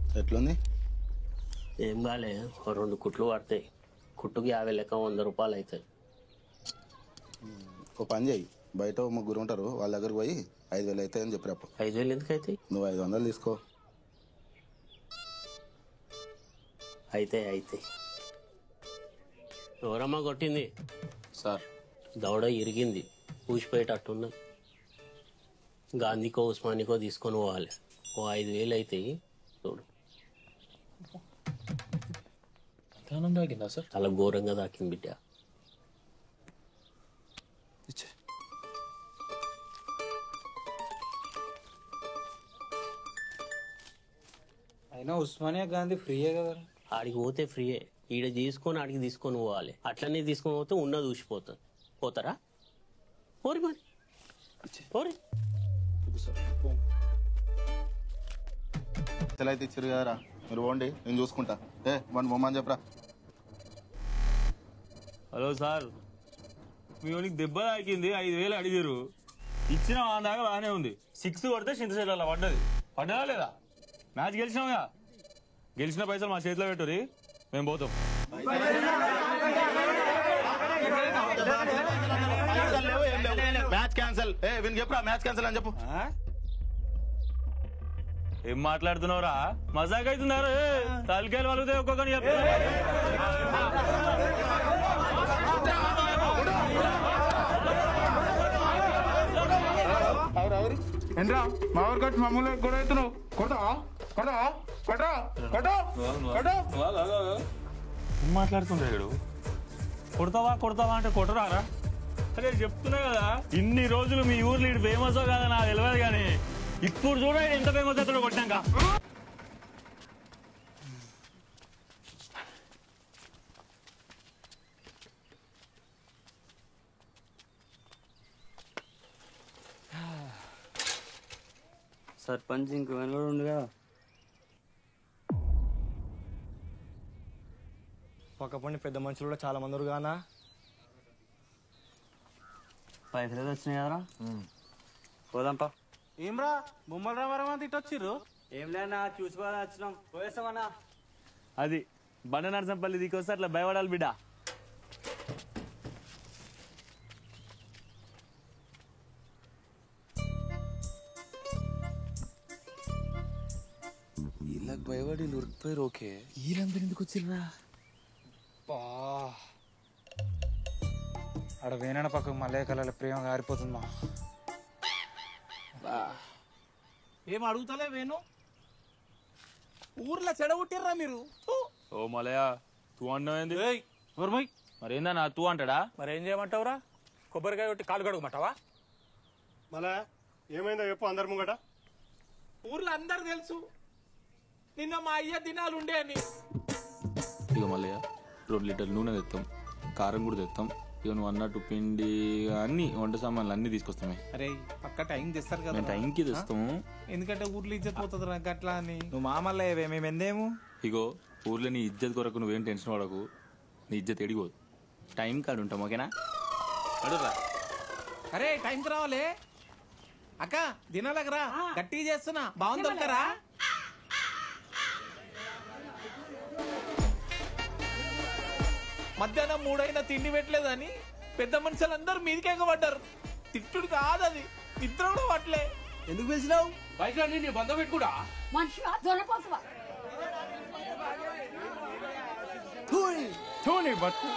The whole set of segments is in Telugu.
ఎట్లుంది ఏం కాలే ఓ రెండు కుట్లు పడతాయి కుట్టుకి యాభై లెక్క వంద రూపాయలు అవుతాయి ఓ పని చేయి బయట ఓ ముగ్గురు ఉంటారు వాళ్ళ దగ్గరికి పోయి ఐదు వేలు అవుతాయని చెప్పి అప్పు ఐదు వేలు ఎందుకు అవుతాయి నువ్వు ఐదు వందలు తీసుకో అయితే అయితే ఎవరమ్మా కొట్టింది సార్ దవడ ఇరిగింది ఊసిపోయేటట్టున్నది గాంధీకో ఉస్మానికో తీసుకొని పోవాలి ఓ ఐదు వేలు అవుతాయి చూడు అంత తాగిందా సార్ చాలా ఘోరంగా దాకింది బిడ్డ ఇచ్చే అయినా ఉస్మానియా గాంధీ ఫ్రీయే కదా ఆడికి పోతే ఫ్రీయే ఈడ తీసుకొని ఆడికి తీసుకొని పోవాలి అట్లనే తీసుకొని పోతే ఉన్నది ఊసిపోతుంది పోతారా పోరి మరి పోరి అయితే ఇచ్చారు కదరా మీరు పోండి నేను చూసుకుంటా ఏ వన్ బొమ్మని చెప్పరా హలో సార్ మీ వానికి దెబ్బ తాకింది ఐదు వేలు అడిగారు ఇచ్చిన ఆ దాకా బాగానే ఉంది సిక్స్ కొడితే చింతశైలి అలా పడ్డది పడ్డదా లేదా మ్యాచ్ గెలిచినావుగా గెలిచిన పైసలు మా చేతిలో పెట్టురి మేము పోతాం మ్యాచ్ క్యాన్సల్ ఏ వీనికి చెప్పరా మ్యాచ్ క్యాన్సల్ అని చెప్పు ఏం మాట్లాడుతున్నావురా మజాక్ అవుతున్నారు తలకాయలు వలుగుతాయి ఒక్కొక్కని చెప్తున్నా ఏంట్రా మా ఊరు కట్టి మామూలు కూడా అవుతున్నావు కొడతా కొడతా కొట్టా కొట్టా కొట్టా ఏం మాట్లాడుతున్నాడు కొడతావా కొడతావా అంటే కొట్టరారా అరే చెప్తున్నా కదా ఇన్ని రోజులు మీ ఊర్లో ఇటు ఫేమస్ కదా నాకు తెలియదు కానీ ఇప్పుడు చూడ ఎంత ఫేమస్ అవుతాడో కొట్టాక సర్పంచ్ ఇంకో కూడా ఉండగా పక్కపండి పెద్ద మనుషులు కూడా చాలా మంది కానా పైసలు వచ్చినాయి కదరా పోదాంపా ఏమ్రా బొమ్మల రామారావు అంత ఇటు వచ్చిర్రు ఏం లేనా చూసుకోవాలి వచ్చినాం పోయేస్తామన్నా అది బండ నరసంపల్లి దికొస్తే అట్లా భయపడాలి బిడ్డ వీళ్ళకి భయపడి ఉరికిపోయారు ఓకే వీళ్ళందరూ ఎందుకు వచ్చిర్రా ఆడ వేనన పక్కకు మల్లయ్య కళల ప్రేమ గారిపోతుందా ఏం అడుగుతలే వేణు ఊర్లో చెడగొట్టిర్రా మీరు ఫు. ఓ మలయా తూ అన్నమైంది ఏయ్ నోర్మయ్ మరేందా తూ అంటాడా మరేం చేయమంటావురా కొబ్బరికాయ కొట్టి కాలు కడుగుమంటావా మళ్ళా ఏమైందో చెప్పు అందరు ముంగట ఊర్లో అందరు తెలుసు నిన్న మా అయ్య దినాలు ఉండే అని ఇక మళ్ళీ రెండు లీటర్ నూనె తెస్తాం కారం కూడా తెస్తాం ఇక నువ్వు అన్నట్టు పిండి అన్ని వంట సామాన్లు అన్ని తీసుకొస్తామే అరే పక్క టైం తెస్తారు మేము కదా టైంకి తెస్తాము ఎందుకంటే ఊర్లో ఇజ్జత్ పోతుంది నాకు అట్లా అని నువ్వు మా మల్లయ్యవే మేము ఎందేము ఇగో ఊర్లో నీ ఇజ్జత్ కొరకు నువ్వేం టెన్షన్ పడకు నీ ఇజ్జత్ ఎడిగోదు టైం కాడు ఉంటాం ఓకేనా అడుగురా అరే టైంకి రావాలే అక్క దినాలకు రా గట్టిగా చేస్తున్నా బాగుంది ఒక్కరా మధ్యాహ్నం మూడైనా తిండి పెట్టలేదని పెద్ద మనుషులందరూ మీదికి ఎగబడ్డారు తిట్టుడు కాదు అది నిద్ర కూడా పట్టలే ఎందుకు పిలిచినావు బయట నీ బంధం పెట్టుకుడా మనిషిగా దొరపోతువా చూని బతుకు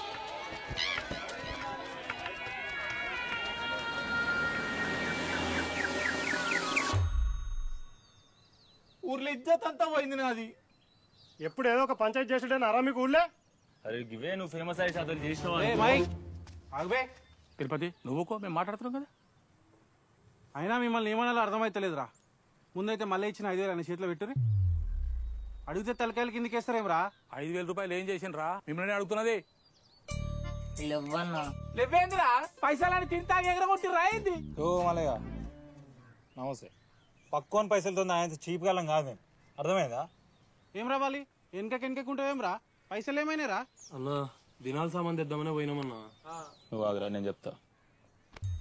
ఊర్లో ఇజ్జత్ అంతా పోయింది నాది ఎప్పుడు ఏదో ఒక పంచాయతీ చేసాడని అరా మీకు ఊళ్ళే అరే గివే నువ్వు ఫేమస్ అయ్యి అతను చేసినావు ఏ అనుకో. మై ఆగుబే తిరుపతి నువ్వుకో మేము మాట్లాడుతున్నాం కదా అయినా మిమ్మల్ని ఏమన్నా అర్థమైతలేదురా ముందైతే మళ్ళీ ఇచ్చిన ఐదు వేలు అని చేతిలో పెట్టుని అడిగితే తలకాయలు కిందకి వేస్తారేమరా ఐదు వేల రూపాయలు ఏం చేసినరా మిమ్మల్ని అడుగుతున్నది లేవన్నా లేవేందిరా పైసలని తింటా ఎగరగొట్టిర్రా ఏంది ఓ మలయ్య నమస్తే పక్కోని పైసలతో ఆయన చీప్ కాలం కాదు మేము అర్థమైందా ఏం రావాలి వెనక వెనకకుంటావేం రా పైసలు ఏమైనారా అన్న దినాల సామాన్ తెద్దామనే పోయినామన్నా నువ్వు ఆగురా నేను చెప్తా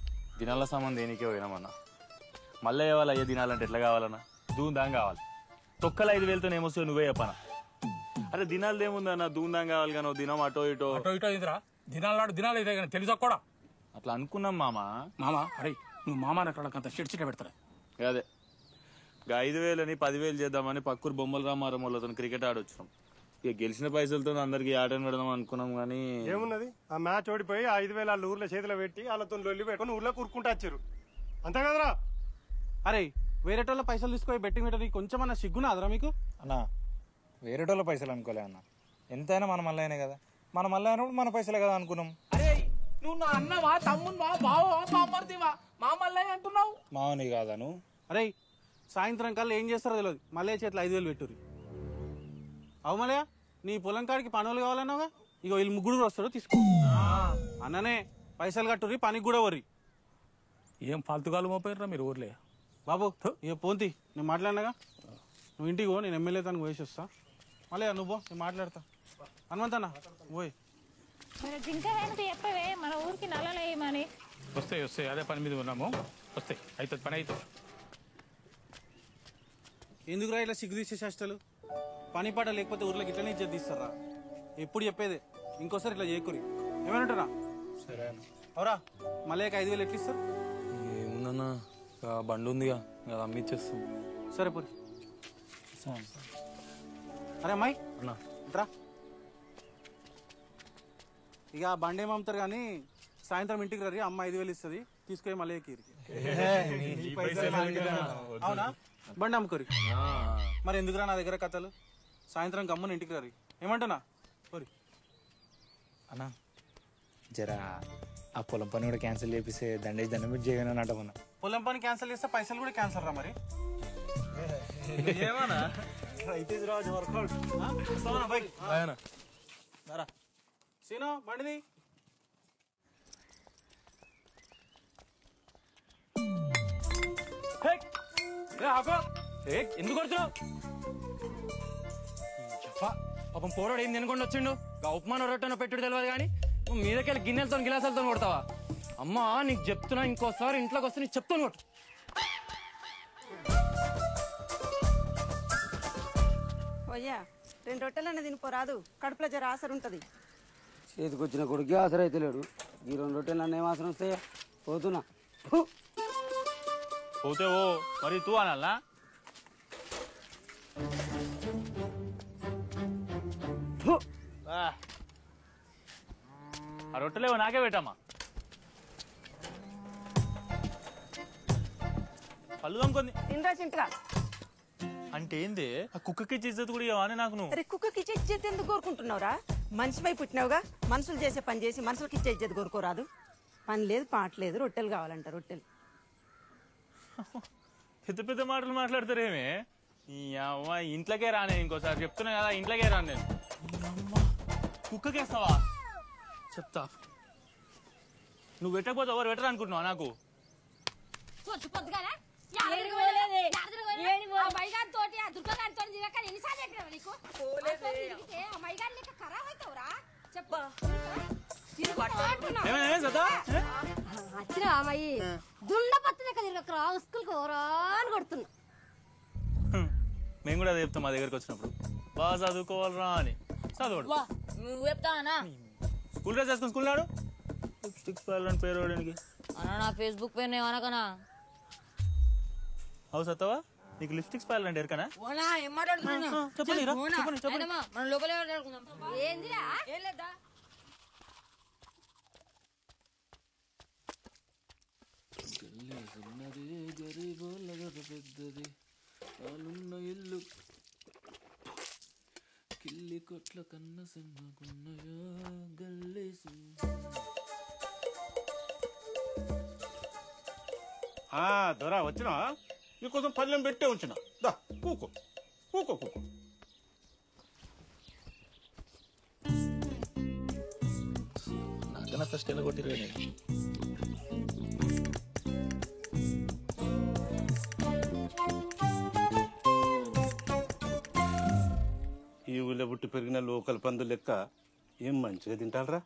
దినాల సామాన్ దేనికే పోయినామన్నా మళ్ళీ ఇవ్వాలి అయ్యే దినాలంటే ఎట్లా కావాలన్నా దూన్ దాం కావాలి తొక్కలు ఐదు వేలతో ఏమొస్తావు నువ్వే చెప్పనా అరే దినాలు ఏముందన్న దూందాం కావాలి కానీ ఓ దినం అటో ఇటో అటో ఇటో ఇందిరా దినాల నాడు దినాలు ఇదే కానీ తెలుసా కూడా అట్లా అనుకున్నాం మామ మామ అరే నువ్వు మామ అక్కడ షెడ్ చిట పెడతారా అదే ఇక ఐదు వేలని పదివేలు చేద్దామని పక్కూరు బొమ్మల రామారం వాళ్ళతో క్రికెట్ ఆడొచ్చినాం ఇక గెలిచిన పైసలతో అందరికి ఆటను పెడదాం అనుకున్నాం కానీ ఏమున్నది ఆ మ్యాచ్ ఓడిపోయి ఐదు వేల వాళ్ళ ఊర్లో చేతిలో పెట్టి వాళ్ళతో లొల్లి పెట్టుకొని ఊర్లో కూరుకుంటా వచ్చారు అంతే కదరా అరే వేరేటోళ్ళ పైసలు తీసుకొని బెట్టింగ్ పెట్టని కొంచెం అన్న సిగ్గునా అదరా మీకు అన్నా వేరేటోళ్ళ పైసలు అనుకోలే అన్న ఎంతైనా మన మళ్ళీ కదా మన మళ్ళీ అయినప్పుడు మన పైసలే కదా అనుకున్నాం అరే నువ్వు నా అన్నవా తమ్మునివా బావా బామ్మర్దివా మా మల్లయ్య అంటున్నావు మావని కాదాను అరే సాయంత్రం కల్లా ఏం చేస్తారో తెలియదు మళ్ళీ చేతిలో ఐదు వేలు పెట్టుర్రి అవు మళ్ళీ నీ పొలం కాడికి పనులు కావాలన్నావుగా ఇక వీళ్ళు ముగ్గురు వస్తాడు తీసుకో అన్ననే పైసలు కట్టుర్రి పనికి కూడా వర్రి ఏం ఫాల్తుగాలు మోపోయారా మీరు ఊర్లే బాబు ఇక పోంతి నేను మాట్లాడినాగా నువ్వు ఇంటికి పో నేను ఎమ్మెల్యే తనకు పోయేసి వస్తా మళ్ళీ నువ్వు పో నేను మాట్లాడతా హనుమంతన్న పోయి మరి ఇంకా వెనక చెప్పవే మన ఊరికి నల్లలేయమని వస్తాయి వస్తాయి అదే పని మీద ఉన్నాము వస్తాయి అవుతుంది పని అవుతుంది ఎందుకురా ఇట్లా సిగ్గు తీసే చేష్టలు పని పాట లేకపోతే ఊర్లోకి ఇట్లనే ఇజ్జత్ తీస్తారా ఎప్పుడు చెప్పేదే ఇంకోసారి ఇట్లా చేయకూరి ఏమంటారా సరే అవరా మళ్ళీ ఐదు వేలు ఎట్లా ఇస్తారు ఏముందన్నా బండి ఉందిగా అది అమ్మిచ్చేస్తాం సరే పూరి అరే అమ్మాయి రా ఇక ఆ బండి ఏం అమ్ముతారు కానీ సాయంత్రం ఇంటికి రరి అమ్మ ఐదు వేలు ఇస్తుంది తీసుకొని మళ్ళీ ఎక్కిరి అవునా బండి అమ్ముకోరి మరి ఎందుకురా నా దగ్గర కథలు సాయంత్రం గమ్మున ఇంటికి రరి ఏమంటున్నా పోరి అన్నా జరా ఆ పొలం పని కూడా క్యాన్సిల్ చేపిస్తే దండేసి దండం పెట్టి చేయను అంట మొన్న పొలం పని క్యాన్సిల్ చేస్తే పైసలు కూడా క్యాన్సిల్ రా మరి ఏమన్నా అయితే రాజు వర్కౌట్ వస్తావా బైక్ రా సీను బండిది ఎందుకు కొడుతున్నావు పాపం పోరాడు ఏం తినకుండా వచ్చిండు గా ఉప్మాన రొట్టెన పెట్టుడు తెలియదు కానీ నువ్వు మీదకెళ్ళి గిన్నెలతో గిలాసాలతో కొడతావా అమ్మా నీకు చెప్తున్నా ఇంకోసారి ఇంట్లోకి వస్తే నీకు చెప్తాను కొట్టు అయ్యా రెండు రొట్టెలన్నా తినిపోరాదు కడుపులో జర ఆసరు ఉంటుంది చేతికొచ్చిన కొడుకు ఆసర అయితే లేడు ఈ రెండు రొట్టెలు నన్ను ఏం ఆసరం వస్తాయా పోతున్నా పోతే ఓ మరి తూ అనాలా ఆ. ఆ రొట్టెలేవో నాకే పెట్టమ్మా పళ్ళు దమ్ముకుంది తినరా చింటరా అంటే ఏంది ఆ కుక్కకి ఇచ్చేది కూడా ఇవ్వని నాకు నువ్వు అరే కుక్కకి ఇచ్చే ఇచ్చేది ఎందుకు కోరుకుంటున్నావురా మనిషిపై పుట్టినావుగా మనుషులు చేసే పని చేసి మనుషులకి ఇచ్చే ఇచ్చేది కోరుకోరాదు పని లేదు పాట లేదు రొట్టెలు కావాలంట రొట్టెలు పెద్ద పెద్ద మాటలు మాట్లాడతారేమే ఈ అవ్వ ఇంట్లోకే రానే ఇంకోసారి చెప్తున్నా కదా ఇంట్లోకే రాను నేను అమ్మ, కుక్కకేస్తావా చెప్తా నువ్వు పెట్టకపోతే ఎవరు పెట్టరు అనుకుంటున్నావా నాకు పొద్దు పొద్దుగాల ఏడికి పోలేదే ఏడికి పోలే మైగాన్ తోటి ఆ దుర్గా గారి తోటి తిరగక ఎన్నిసార్లు ఎక్కడ నీకు అసలు తిరిగితే ఆ మైగాన్ లెక్క ఖరాబ్ అవుతావురా చెప్పు ఏమే, ఏమే సత్తా? ఏ? వచ్చిన అమ్మాయి దుండ పత్తి లెక్క తిరగకరా స్కూల్కి ఓరా అని కొడుతున్నా హ్మ్. మేము కూడా అదే చెప్తాం మా దగ్గరికి వచ్చినప్పుడు బాగా చదువుకోవాలరా అని చదవడు నువ్వు చెప్తానా స్కూల్ డ్రెస్ వేసుకుని స్కూల్ నాడు లిప్స్టిక్స్ పేర్లని పేరు వాడడానికి అన్న నా ఫేస్బుక్ పేరు ఏమనకనా అవు సత్తవా నీకు లిప్స్టిక్స్ పేర్లంటే ఎరకనా ఓనా ఏం మాట్లాడుతున్నా చెప్పండి రా, చెప్పండి, చెప్పండి. మన లోపలే మాట్లాడుకుందాం ఏందిరా ఏం లేదా ఇల్లు కిల్లి కొట్ల కన్న సింహకున్నయా గల్లేసి దొరా వచ్చినా నీకోసం పల్లెం పెట్టే ఉంచిన దా కూకో కూకో కూకో నాకన్నా ఫస్ట్ ఎలా కొట్టిరు నేను ఈ ఊళ్ళో పుట్టి పెరిగిన లోకల్ పందు లెక్క ఏం మంచిగా తింటారా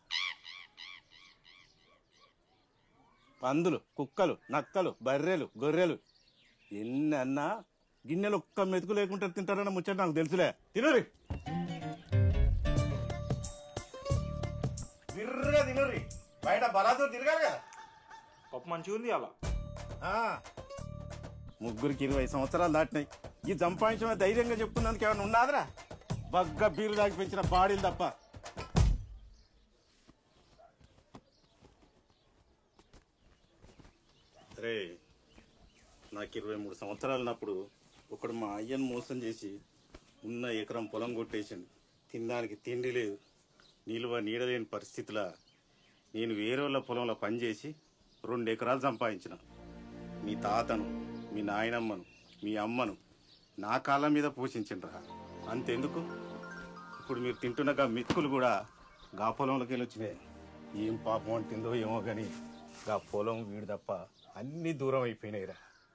పందులు కుక్కలు నక్కలు బర్రెలు గొర్రెలు ఎన్ని అన్నా గిన్నెలు ఒక్క మెతుకు లేకుండా తింటారన్న ముచ్చట నాకు తెలుసులే తినరి బిర్రగా తినరి బయట బలాతో తిరగాలి కదా పప్పు మంచిగా ఉంది అలా ఆ, ముగ్గురికి ఇరవై సంవత్సరాలు దాటినాయి ఈ సంపాదించడం ధైర్యంగా చెప్తున్నందుకు ఏమైనా ఉన్నాదిరా బగ్గ బీరు దాకి పెంచిన బాడీలు తప్ప రే నాకు ఇరవై మూడు సంవత్సరాలు ఉన్నప్పుడు ఒకడు మా అయ్యను మోసం చేసి ఉన్న ఎకరం పొలం కొట్టేసిండు తినడానికి తిండి లేదు నిలువ నీడలేని పరిస్థితిలా నేను వేరే వాళ్ళ పొలంలో పనిచేసి రెండు ఎకరాలు సంపాదించిన మీ తాతను మీ నాయనమ్మను మీ అమ్మను నా కాళ్ళ మీద పోషించిండ్రా అంతెందుకు ఇప్పుడు మీరు తింటున్న గా మిత్తులు కూడా గా పొలంలోకి వెళ్ళి వచ్చినాయి ఏం పాపం అంటుందో ఏమో కానీ గా పొలం వీడు తప్ప అన్ని దూరం అయిపోయినాయిరా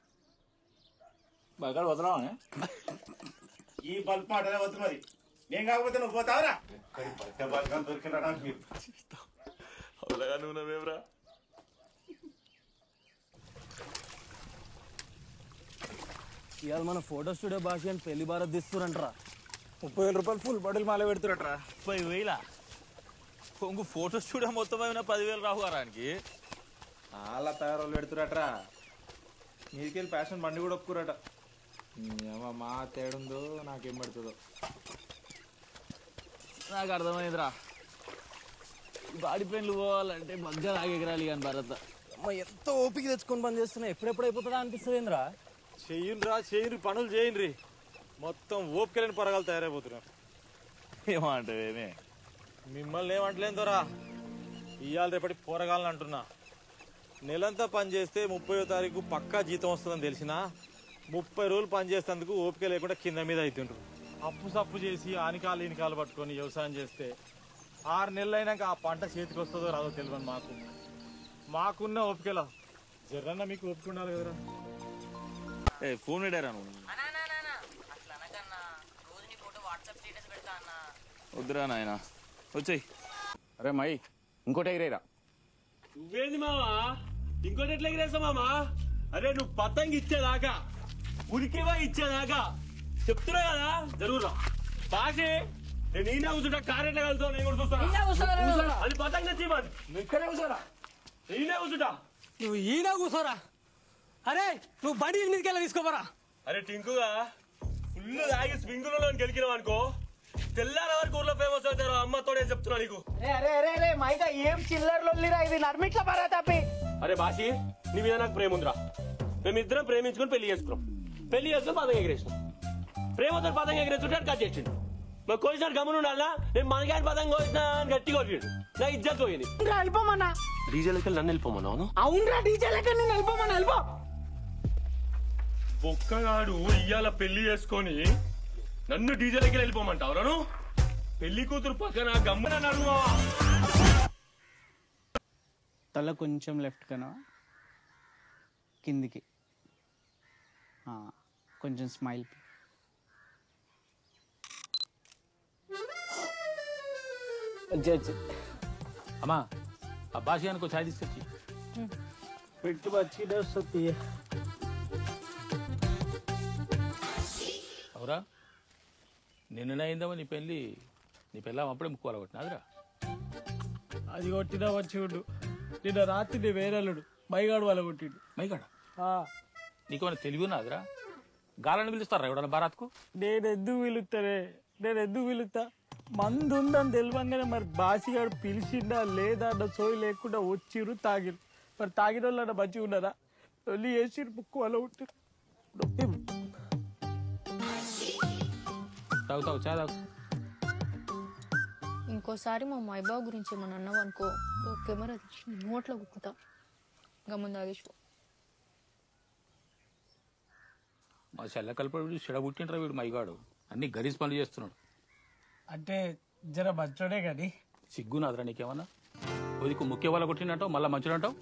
బాగా వదలవా ఈ బల్బ్ మాటనే వద్దు మరి నేను కాకపోతే నువ్వు పోతావరా ఎక్కడి బయట బల్బ్ దొరికినా నాకు మీరు అవునగా నువ్వు నవ్వేవరా ఇవాళ మన ఫోటో స్టూడియో భాష అని పెళ్లి భారత్ తీస్తురంటరా ముప్పై వేల రూపాయలు ఫుల్ బాటిల్ మాల పెడుతురట్రా ముప్పై వేల ఇంకో ఫోటో స్టూడియో మొత్తం అయినా పదివేలు రావు గారానికి అలా తయారు పెడుతురట్రా మీదికెళ్ళి ఫ్యాషన్ బండి కూడా ఒప్పుకురట మా తేడుందో నాకేం పడుతుందో నాకు అర్థమైందిరా బాడీ పెయిన్లు పోవాలంటే మగ్గ ఎగరాలి కానీ భరత్ అమ్మ ఎంత ఓపిక తెచ్చుకొని పని చేస్తున్నా ఎప్పుడెప్పుడు అయిపోతుందా అనిపిస్తుంది ఏంద్రా చెయ్యండిరా చెయ్యండి పనులు చేయండి మొత్తం ఓపికలేని పరగాలు తయారైపోతున్నారు ఏమంటావేమే మిమ్మల్ని ఏమంటలేం దొరా ఇవాళ రేపటి పోరగాలని అంటున్నా నెలంతా పని చేస్తే ముప్పయో తారీఖు పక్కా జీతం వస్తుందని తెలిసినా ముప్పై రోజులు పని చేసేందుకు ఓపిక లేకుండా కింద మీద అవుతుండ్రు అప్పు సప్పు చేసి ఆనికాలు ఈనికాలు పట్టుకొని వ్యవసాయం చేస్తే ఆరు నెలలు అయినాక ఆ పంట చేతికి వస్తుందో రాదో తెలియదు మాకు మాకున్న ఓపికలా జర్రన్న మీకు ఓపిక ఉండాలి కదరా ఏ ఫోన్ పెట్టారా నువ్వు వద్దురా నాయన వచ్చేయ్ అరే మై ఇంకోటి ఎగిరేరా నువ్వేంది మావా ఇంకోటి ఎట్లా ఎగిరేసా మామా అరే నువ్వు పతంగి ఇచ్చేదాకా ఉరికేవా ఇచ్చేదాకా చెప్తున్నా కదా జరుగురా బాషే నేను ఈయన కూర్చుంటా కార్ ఎట్లా కలుగుతావు నేను కూడా చూస్తాను కూర్చోరా. అది పతంగి తెచ్చి మరి నువ్వు ఇక్కడే కూర్చోరా ఈయన కూర్చుంటా నువ్వు ఈయన కూర్చోరా అరే నువ్వు బండి మీదకి వెళ్ళి తీసుకోపోరా అరే టింకుగా ఫుల్ తాగి స్వింగులలో గెలికినావు అనుకో తెల్లార వరకు ఊర్లో ఫేమస్ అవుతారు అమ్మతోడే చెప్తున్నా నీకు అరే అరే అరే మైదా ఏం చిల్లర లొల్లిరా ఇది నర్మిట్ల పరా తప్పి అరే బాషి నీ మీద నాకు ప్రేమ ఉందిరా మేమిద్దరం ప్రేమించుకొని పెళ్లి చేసుకున్నాం పెళ్లి చేసుకుని పదం ఎగిరేసినాం ప్రేమతో పదం ఎగిరేస్తుంటే కట్ చేసిండు మరి కోసినాడు గమనం ఉండాలా నేను మనగాని పదం కోసిన అని గట్టిగా కొట్టిండు నా ఇజ్జత్ పోయింది వెళ్ళిపోమన్నా డీజేలకి నన్ను వెళ్ళిపోమన్నావు అవునరా డీజే లెక్క నేను వెళ్ళిపోమన్నా వెళ్ళిపో బొక్కగాడు ఇయ్యాల పెళ్లి చేసుకొని నన్ను డీజేలకి వెళ్ళిపోమంటావు రాను పెళ్లి కూతురు పక్కన గమ్మున నడువా తల కొంచెం లెఫ్ట్ కనా కిందికి ఆ, కొంచెం స్మైల్ అమ్మా ఆ భాషయానికి ఛాయ్ తీసుకొచ్చి పెట్టు బచ్చిడే వస్తుంది అవురా నిన్న అయిందామా నీ పెళ్ళి నీ పెళ్ళాం అప్పుడే ముక్కోవాలి కొట్టినాదిరా అది కొట్టినా వచ్చిండు నిన్న రాత్రి నీ వేరేళ్ళుడు మైగాడు వాళ్ళ కొట్టిండు మైగాడ నీకేమైనా తెలివి ఉన్నదిరా గాలని పిలుస్తారా ఎవడన్నా బారాత్కు నేను ఎందుకు పిలుస్తానే నేను ఎందుకు పిలుస్తా మందు ఉందని తెలియంగానే మరి బాసిగాడు పిలిచిండా లేదా అన్న సోయి లేకుండా వచ్చిర్రు తాగిరు మరి తాగిన వాళ్ళు మంచిగా ఉన్నదా వెళ్ళి వేసిరు ముక్కు వాళ్ళ ఉంటుంది తాగు తాగు చా తాగు ఇంకోసారి మా మైబాబు గురించి ఏమన్నా అన్నావు అనుకో ఓకే మరి అది నోట్లో కుక్కుతా గమ్ముందు ఆగేసిపో మా చెల్ల కలిపి చెడబుట్టిండ్రా వీడు మైగాడు అన్ని గరీస్ పనులు చేస్తున్నాడు అంటే జర మంచోడే కానీ సిగ్గునాదిరా నీకేమన్నా కొద్దికు ముఖ్య వాళ్ళ కొట్టిండంటావు మళ్ళా మంచుడంటావు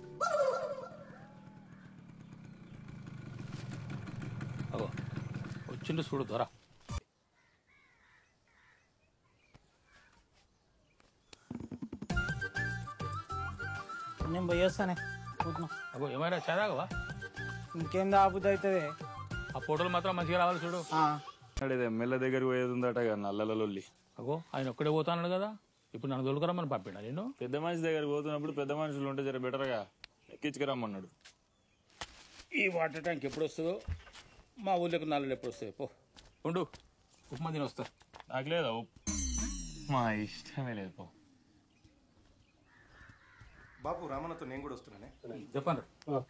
అగో వచ్చిండు చూడు దొర నేను పోయేస్తానే కూతున్నా అగో ఏమైనా చదాగవా ఇంకేం ఆపుది అవుతుంది ఆ ఫోటోలు మాత్రం మంచిగా రావాలి చూడు అడే ఎమ్మెల్యే దగ్గరికి పోయేది ఉందట నల్లల లొల్లి అగో ఆయన ఒక్కడే పోతాన్నాడు కదా ఇప్పుడు నన్ను దొరకరమ్మని పంపిడా నేను పెద్ద మనిషి దగ్గరికి పోతున్నప్పుడు పెద్ద మనుషులు ఉంటే జర బెటర్గా ఎక్కించుకురమ్మన్నాడు ఈ వాటర్ ట్యాంక్ ఎప్పుడు వస్తుందో మా ఊళ్ళోకి నల్లలు ఎప్పుడు వస్తాయి పో ఉండు ఉప్మా తిని వస్తా నాకు లేదా మా ఇష్టమే లేదు పో బాపు రామన్నతో నేను కూడా వస్తున్నానే చెప్పండి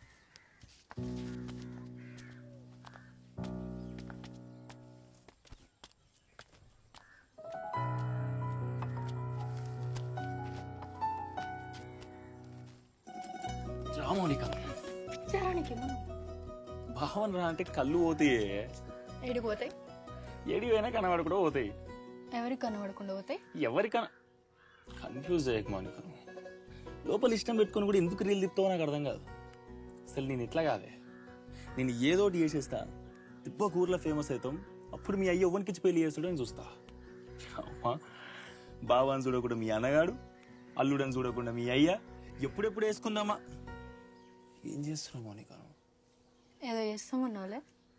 రామోనిక జరానికి భావన రా అంటే కళ్ళు పోతాయి ఏడికి పోతాయి ఏడి పోయినా కనబడి కూడా పోతాయి ఎవరికి కనబడకుండా పోతాయి ఎవరికన్నా కన్ఫ్యూజ్ చేయకు మౌనిక లోపల ఇష్టం పెట్టుకొని కూడా ఎందుకు రీల్ తిప్పుతావో నాకు అర్థం కాదు అసలు నేను ఇట్లా కాదే నేను ఏదో ఒకటి చేసేస్తా తిప్ప ఊర్లో ఫేమస్ అవుతాం అప్పుడు మీ అయ్య ఎవరికి పెళ్లి చేస్తాడో అని చూస్తా అమ్మా బావాని చూడకుండా మీ అన్నగాడు అల్లుడని చూడకుండా మీ అయ్య ఎప్పుడెప్పుడు వేసుకుందామా ఏం చేస్తున్నావు మౌనిక ఏదో చేస్తామన్నావులే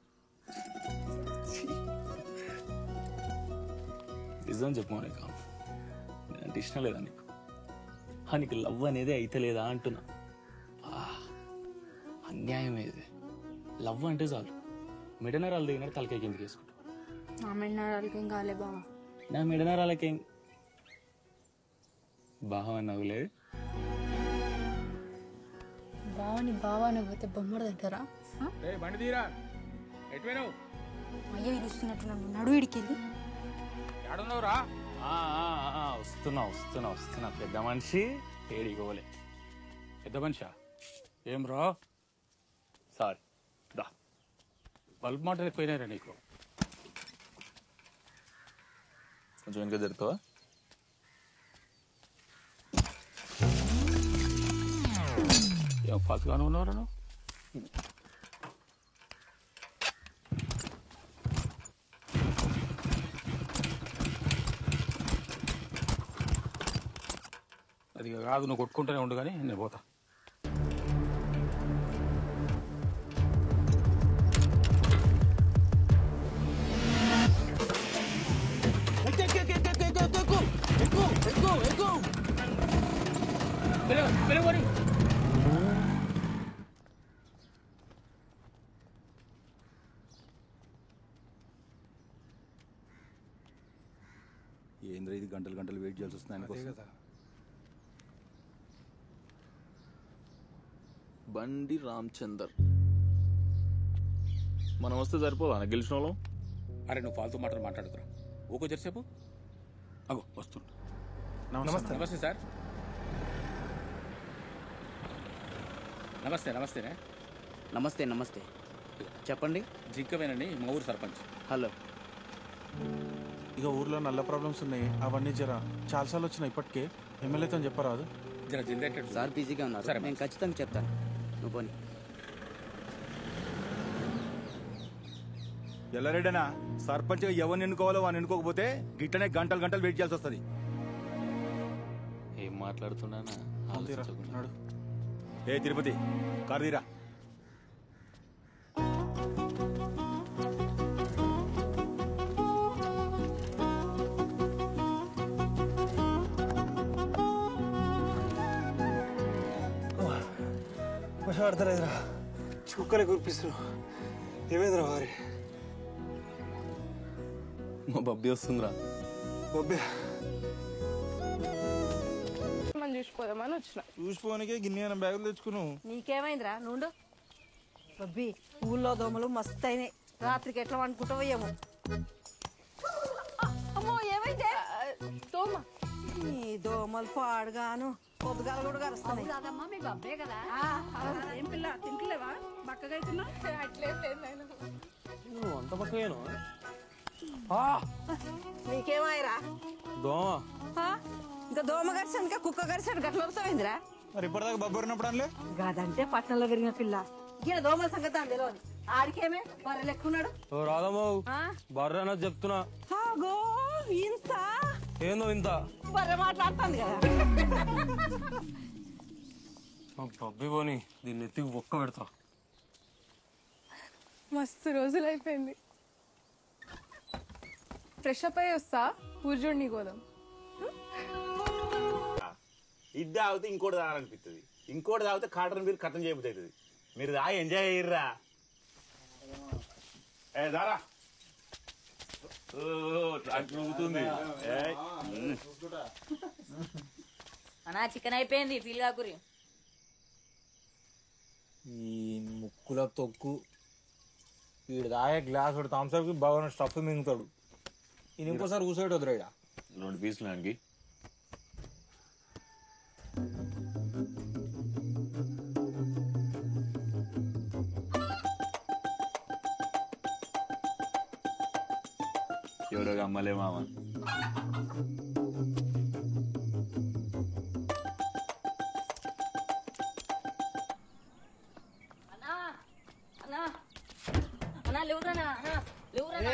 నిజం చెప్పు మౌనిక అంటే ఇష్టం లేదా నీకు ఆ, నీకు లవ్ అనేది అయితే లేదా అంటున్నా ఆ, అన్యాయం ఇది లవ్ అంటే చాలు మిడనరాలు దిగినట్టు తలకాయ కిందకి వేసుకుంటా నా మెన్నారాలకి ఏం కాలే బావ నా మిడనరాలకేం బాగా నవ్వులే బావని బావాని పోతే బొమ్మడు తింటారా ఏ బండి తీరా ఎటు పోయినావు అయ్యో ఇరుస్తున్నట్టు నన్ను నడు ఇడికెళ్ళి ఏడున్నావురా ఆ, ఆ, ఆ, వస్తున్నా వస్తున్నా వస్తున్నా పెద్ద మనిషి ఏడిగోలే పెద్ద మనిషా ఏం రా సారీ దా బల్బ్ మాట ఎక్కువైనారా నీకు కొంచెం వెనక జరుగుతావా ఏం ఫాస్ట్గానే ఉన్నావురా నువ్వు అది కాదు నువ్వు కొట్టుకుంటూనే ఉండు కానీ నేను పోతా ఏంద్ర ఇది గంటలు గంటలు వెయిట్ చేయాల్సి వస్తుంది ఆయన కోసం. బండి రామచందర్ మనం వస్తే సరిపోదా గెలిచిన వాళ్ళం అరే నువ్వు ఫాల్తూ మాటలు మాట్లాడుతురా ఊకో జరిసేపు అగో వస్తుండు నమస్తే. నమస్తే సార్ నమస్తే నమస్తేనే నమస్తే నమస్తే చెప్పండి జింకవేనని మా ఊరు సర్పంచ్ హలో ఇక ఊర్లో నల్ల ప్రాబ్లమ్స్ ఉన్నాయి అవన్నీ జర చాలాసార్లు వచ్చినాయి ఇప్పటికే ఎమ్మెల్యేతో చెప్పరాదు జర జనరేటర్ సార్ బిజీగా ఉన్నారు సరే, నేను ఖచ్చితంగా చెప్తాను నువ్వు పోనీ ఎల్లారెడ్డనా సర్పంచ్గా ఎవరిని ఎన్నుకోవాలో వాడిని ఎన్నుకోకపోతే గిట్టనే గంటలు గంటలు వెయిట్ చేయాల్సి వస్తుంది ఏం మాట్లాడుతున్నానా నడు ఏ తిరుపతి కారు తీరా పడతలేదురా చుక్కలే కురిపిస్తున్నావు ఏమైందిరా వారి మా బబ్బీ వస్తుందిరా బొబ్బే మనం చూసిపోదామని వచ్చిన చూసిపోనికే గిన్నె బ్యాగులు తెచ్చుకున్నావు నీకేమైందిరా నుండు బబ్బి ఊళ్ళో దోమలు మస్తు అయినాయి రాత్రికి ఎట్లా వండుకుంటావో ఏమో అమ్మో ఏమైందే తోమ ఈ దోమలు పాడుగాను పొద్దుగాల కూడా కలుస్తున్నాయి కాదమ్మా మీ బబ్బే కదా ఏం పిల్ల తింటలేవా బక్కగా అవుతున్నా అట్లేదు నువ్వు అంత పక్కవేను నీకేమాయిరా దోమ ఆ? ఇంకా దోమ గరిచాను ఇంకా కుక్క గరిచాడు గట్ల వస్తావేందిరా మరి ఇప్పటిదాకా బొబ్బరినప్పుడు అనలే కాదంటే పట్టణంలో పెరిగిన పిల్ల ఇక్కడ దోమల సంగతి అని తెలియదు ఆడికేమే మరి లెక్కున్నాడు ఓ రాదమ్మో ఆ? బర్రెనా చెప్తున్నా ఆగో ఇంత ఏందో ఇంత బర్రె మాట్లాడుతుంది కదా మా బబ్బి పోని దీన్ని ఎత్తికి ఒక్క పెడతా మస్తు రోజులు అయిపోయింది ఫ్రెష్ అప్ అయ్యి వస్తా ఊర్జోడిని గోదాం ఇది తాగితే ఇంకోటి తాగాలనిపిస్తుంది ఇంకోటి తాగితే కాటన్ మీరు కథం చేయబుతుంది మీరు రా ఎంజాయ్ అయ్యిర్రా ఏ దారా అట్లుగుతుంది అన్నా చికెన్ అయిపోయింది ఫీల్ కాకురి ఈ ముక్కుల తొక్కు వీడు తాగే గ్లాస్ ఒకటి థమ్స్అప్కి బాగా స్టఫ్ మింగుతాడు ఈయన ఇంకోసారి కూర్చోటి వద్దురా ఈడ. రెండు పీసులు దానికి ఎవరో అమ్మలే మామ అన్నా అన్నా అన్నా లేవురానా అన్నా లేవురానా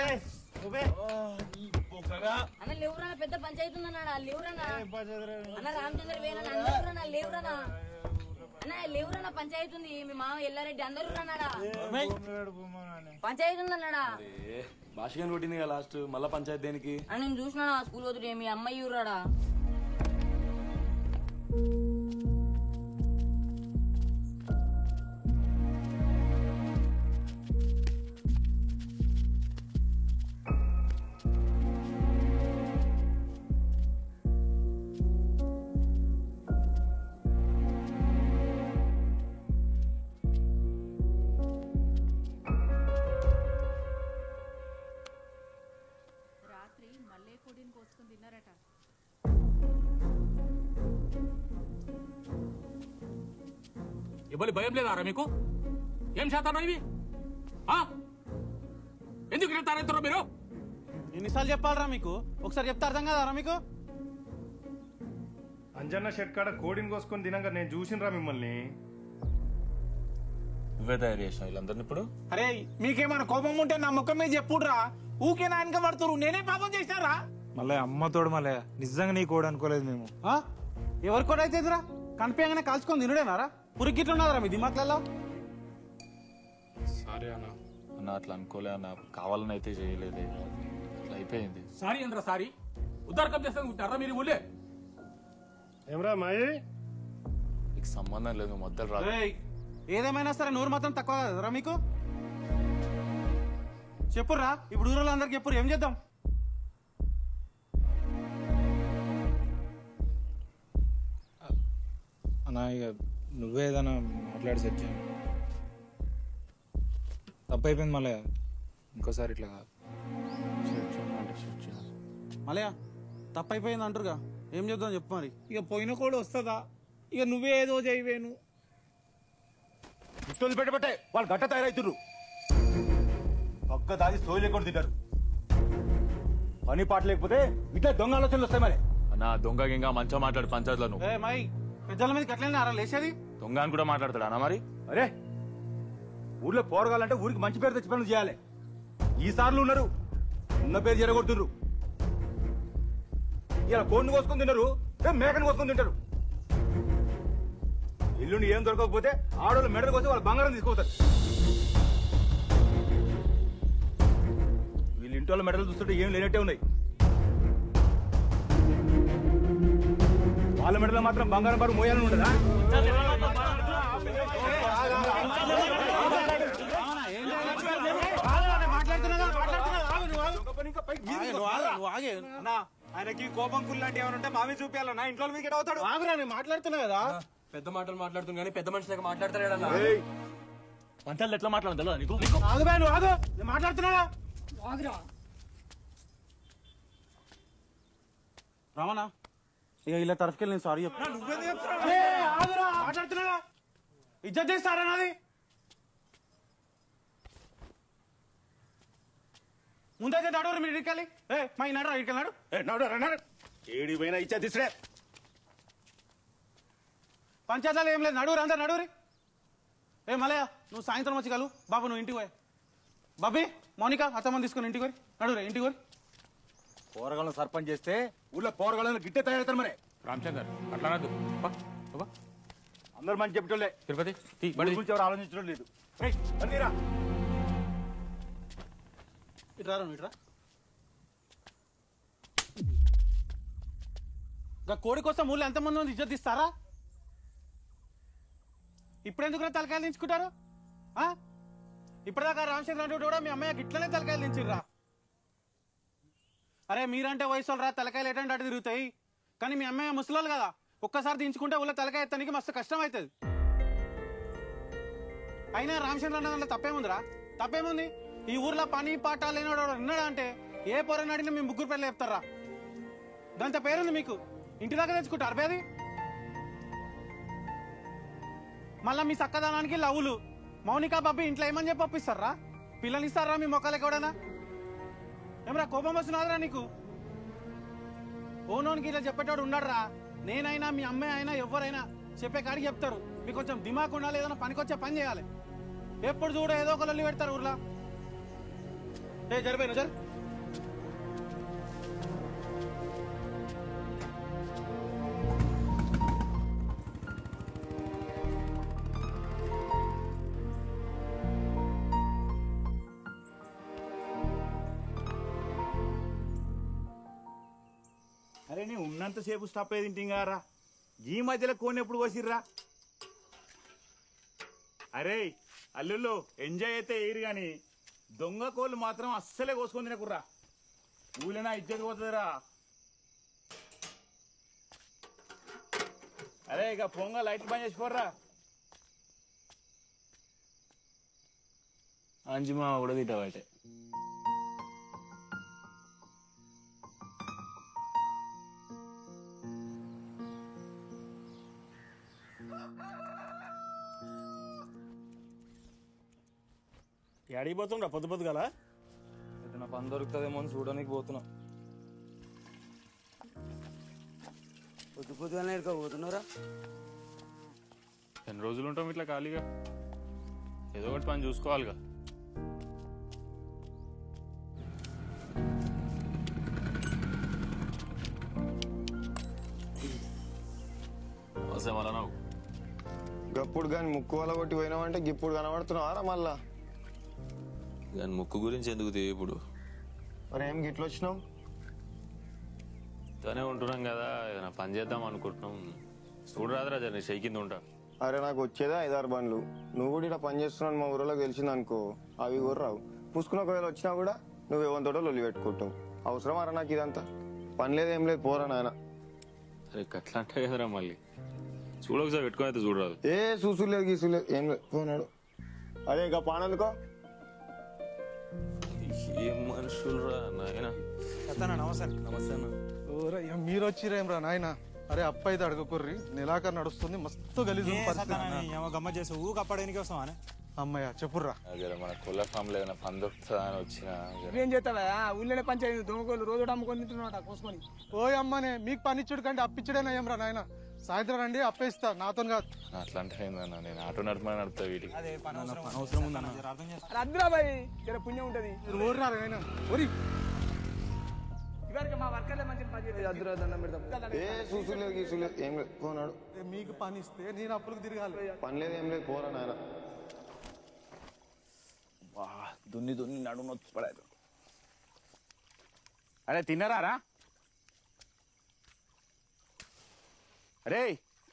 అన్న లేవురా పెద్ద పంచాయతీ ఉందన్నాడా లేవురానా అన్న రామచంద్ర వేనా లేవురానా లేవురానా అన్న లేవురానా పంచాయతీ ఉంది మీ మామ ఎల్లారెడ్డి అందరూ రానాడా పంచాయతీ ఉందన్నాడా భాషగాని కొట్టింది కదా లాస్ట్ మళ్ళా పంచాయతీ దేనికి అని నేను చూసినా స్కూల్ వదిలే మీ అమ్మాయి ఊరాడా రాత్రి మల్లే పొడిని కోసుకుని తిన్నారట ఇవ్వాలి భయం లేదా మీకు ఏం చేస్తాను ఇవి ఆ? ఎందుకు ఇలా తారెత్తారో మీరు ఎన్నిసార్లు చెప్పాలరా మీకు ఒకసారి చెప్తే అర్థం కదారా మీకు అంజన్న షెట్ కాడ కోడిని కోసుకొని తినంగా నేను చూసినరా మిమ్మల్ని నువ్వే తయారు చేసినావు వీళ్ళందరిని ఇప్పుడు అరే మీకేమైనా కోపం ఉంటే నా ముఖం మీద చెప్పుడురా ఊకే నా వెనక పడుతురు నేనే పాపం చేసినారా మళ్ళీ అమ్మతోడు మళ్ళీ నిజంగా నీ కోడ్ అనుకోలేదు మేము ఆ? ఎవరి కూడా అయితేదిరా కనిపించగానే కాల్చుకొని తినడేనారా పురికిట్లు ఉన్నదిరా మీ దిమాక్లలో సారీ అన్న అన్న అట్లా అనుకోలే అన్న కావాలని అయితే చేయలేదే అట్లా అయిపోయింది సారీ అంటారా సారీ ఉద్దారకం చేస్తాను ఉంటారా మీరు ఊళ్ళే ఏమరా మాయి నీకు సంబంధం లేదు నువ్వు మొదలు రాదు ఏయ్, ఏదేమైనా సరే నోరు మాత్రం తక్కువ కదరా మీకు చెప్పుర్రా ఇప్పుడు ఊరిలో అందరికి చెప్పురు ఏం చేద్దాం అన్నా ఇక నువ్వే ఏదైనా మాట్లాడి సెట్ చేయండి తప్పు అయిపోయింది మళ్ళీ ఇంకోసారి ఇట్లా కాదు మలయా తప్పైపోయింది అంటారుగా ఏం చేద్దాం చెప్పు మరి ఇక పోయిన కూడా వస్తుందా ఇక నువ్వే ఏదో చేయవేను ఇష్టం పెట్టబట్టే వాళ్ళు గట్ట తయారవుతుర్రు పక్క దాగి సోయి లేకుండా తింటారు పని పాట లేకపోతే ఇట్లా దొంగ ఆలోచనలు వస్తాయి మరి అన్న దొంగ గింగ మంచిగా మాట్లాడు పంచాయతీలో నువ్వు ఏ మై పెద్దల మీద ఎట్లయినా అరా లేచేది దొంగ అని కూడా మాట్లాడతాడు అన్న మరి అరే ఊర్లో పోరగాలంటే ఊరికి మంచి పేరు తెచ్చి పనులు చేయాలి ఈ సార్లు ఉన్నారు ఉన్న పేరు జరగొడుతున్నారు ఇలా కోడిని కోసుకొని తిన్నారు రేపు మేకని కోసుకొని తింటారు ఇల్లుని ఏం దొరకకపోతే ఆడవాళ్ళు మెడలు కోసి వాళ్ళ బంగారం తీసుకోతారు వీళ్ళ ఇంటి వాళ్ళ మెడలు చూస్తుంటే ఏం లేనట్టే ఉన్నాయి వాళ్ళ మెడలో మాత్రం బంగారం బారు మోయాలని ఉండదా అన్నా ఆయనకి కోపం కుల్లాంటి ఏమైనా ఉంటే మామే చూపించాలన్నా ఇంట్లో మీద గెట్ అవుతాడు ఆగురా నేను మాట్లాడుతున్నా కదా పెద్ద మాటలు మాట్లాడుతుంది కానీ పెద్ద మనిషిలాగా మాట్లాడతాడు పంచాయతీలో ఎట్లా మాట్లాడదు తెలియదా నీకు ఆగు బా నువ్వు ఆగు నేను మాట్లాడుతున్నా ఆగురా రమణ ఇక ఇలా తరఫుకెళ్ళి నేను సారీ చెప్పు ఆగురా మాట్లాడుతున్నా ఇజ్జత్ చేస్తారా నాది ముందైతే నడవరు మీరు ఇడికెళ్ళి ఏ మా ఈ నడరా ఇడికెళ్ళి నడు ఏడి పోయినా ఇచ్చా తీసుడే పంచాయతీలో ఏం లేదు నడువురు అందరు నడువురి ఏ మలయ నువ్వు సాయంత్రం వచ్చి కలు బాబు నువ్వు ఇంటికి పోయి బాబీ మౌనిక అత్తమ్మని తీసుకుని ఇంటికి పోయి నడువురే ఇంటికి పోయి పోరగాళ్ళని సర్పంచ్ చేస్తే ఊళ్ళో పోరగాళ్ళని గిట్టే తయారవుతారు మరి రామచందర్ అట్లా అనద్దు అందరు మంచి చెప్పేటోళ్ళే తిరుపతి తీ, ఊరి గురించి ఎవరు ఆలోచించడం లేదు రేయ్, బండిరా. ఇట్రా రా, ఇట్రా ఇంకా కోడి కోసం ఊళ్ళో ఎంతమంది ఉంది ఇజ్జత్ ఇస్తారా ఇప్పుడు ఎందుకు తలకాయలు దించుకుంటారు ఆ? ఇప్పటిదాకా రామచంద్ర రెడ్డి కూడా మీ అమ్మాయికి ఇట్లనే తలకాయలు దించిర్రా అరే మీరంటే వయసు రా తలకాయలు ఎటంటే అటు తిరుగుతాయి కానీ మీ అమ్మాయి ముసలోళ్ళు కదా ఒక్కసారి దించుకుంటే ఊళ్ళో తలకాయ ఎత్తడానికి మస్తు కష్టం అవుతుంది అయినా రామచంద్ర అన్న దాంట్లో తప్పేముందిరా తప్పేముంది ఈ ఊర్లో పని పాట లేనివాడు ఎవడు ఉన్నాడా అంటే ఏ పొరని అడిగినా మీ ముగ్గురు పేర్లు చెప్తారా దాంతో పేరుంది మీకు ఇంటి దాకా తెచ్చుకుంటారు పేది మళ్ళా మీ చక్కదనానికి లవ్వులు మౌనిక బాబీ ఇంట్లో ఏమని చెప్పి పంపిస్తారా పిల్లలు ఇస్తారా మీ మొక్కలకి ఎవడైనా ఏమరా కోపం వస్తున్నారా నీకు ఓనోనికి ఇలా చెప్పేటోడు ఉన్నాడురా నేనైనా మీ అమ్మాయి అయినా ఎవరైనా చెప్పే కాడికి చెప్తారు మీకు కొంచెం దిమాక్ ఉండాలి ఏదైనా పనికొచ్చే పని చేయాలి ఎప్పుడు చూడ ఏదో ఒక లొల్లి పెడతారు ఊర్లో ఏ జరిపోయిన జరు అరే నీ ఉన్నంతసేపు స్టాప్ అయ్యేది తింటింగారా ఈ మధ్యలో కోని ఎప్పుడు పోసిర్రా అరే అల్లుళ్ళు ఎంజాయ్ అయితే ఎయిరు గాని దొంగ కోళ్ళు మాత్రం అస్సలే కోసుకొని తినకుర్రా ఊళ్ళైనా ఇజ్జత్ పోతుందిరా అరే ఇక పొంగ లైట్లు బంద్ చేసుకోర్రా అంజిమా కూడా తిట్టబట్టే ఎడికి పోతుండ్రా పొద్దు పొద్దు గల ఏదైనా పని దొరుకుతుందేమో అని చూడడానికి పోతున్నా పొద్దు పొద్దుగానే పోతున్నారా ఎన్ని రోజులు ఉంటాం ఇట్లా ఖాళీగా ఏదో ఒకటి పని చూసుకోవాలిగా వస్తే మళ్ళా నువ్వు గప్పుడు కానీ ముక్కు వల్ల కొట్టి పోయినావంటే గిప్పుడు కనబడుతున్నావారా మళ్ళా దాని ముక్కు గురించి ఎందుకు తెలియ ఇప్పుడు మరి ఏం గిట్ల వచ్చినావు తనే ఉంటున్నాం కదా ఏదైనా పని చేద్దాం అనుకుంటున్నాం చూడరాదురా జర షై కింద ఉంటా అరే నాకు వచ్చేదే ఐదారు బండ్లు నువ్వు కూడా ఇలా పని చేస్తున్నాను మా ఊరిలో గెలిచింది అనుకో అవి కూడా రావు పూసుకుని ఒకవేళ వచ్చినా కూడా నువ్వు ఏవంతోటో లొల్లి పెట్టుకుంటావు అవసరం అరా నాకు ఇదంతా పని లేదు ఏం లేదు పోరా నాయన అరే అట్లా అంటే కదరా మళ్ళీ చూడొకసారి పెట్టుకొని అయితే చూడరాదు ఏ చూసు లేదు గీసు లేదు ఏం లేదు పోనాడు అరే ఇక పానందుకో ఏం మనుషులు రా నాయన నమస్తే నమస్తే ఓరయ్య మీరు వచ్చిరేం రా నాయన అరే అప్ప అయితే అడగకుర్రి నెలాఖరు నడుస్తుంది మస్తు గలీజు గమ్మ చేసి ఊ కప్పడానికి వస్తావా అమ్మయ్య చెప్పుర్రా జర మన కొల్ల ఫామ్ లో ఏదైనా పని దొరుకుతుందా అని వచ్చిన ఏం చేస్తావా ఊళ్ళోనే పంచాయతీ దొంగకోళ్ళు రోజు ఒకటి అమ్ముకొని తింటున్నాడు కోసుకొని ఓయ్ అమ్మనే మీకు పని ఇచ్చుడు కంటే అప్పిచ్చుడేనా ఏం రా నాయన సాయంత్రం రండి అప్పేస్తా నాతో కాదు అట్లా అంటే ఏందన్న నేను ఆటో నడపమని నడుపుతా వీటికి అవసరం ఉందన్న అరే అద్దురా బాయ్ జర పుణ్యం ఉంటది ఊర్రా నాయన ఊరి ఇవరికి మా వర్కర్లే మంచి పని చేయాలి అద్దురా దండం పెడతాం ఏ చూసు లేదు గీసు లేదు ఏం లేదు పోనాడు మీకు పని ఇస్తే నేను అప్పులకు తిరగాలి పని లేదు ఏం లేదు పోరా నాయన దున్ని దున్ని నడు నొచ్చి పడారు అరే తిన్నారా అరే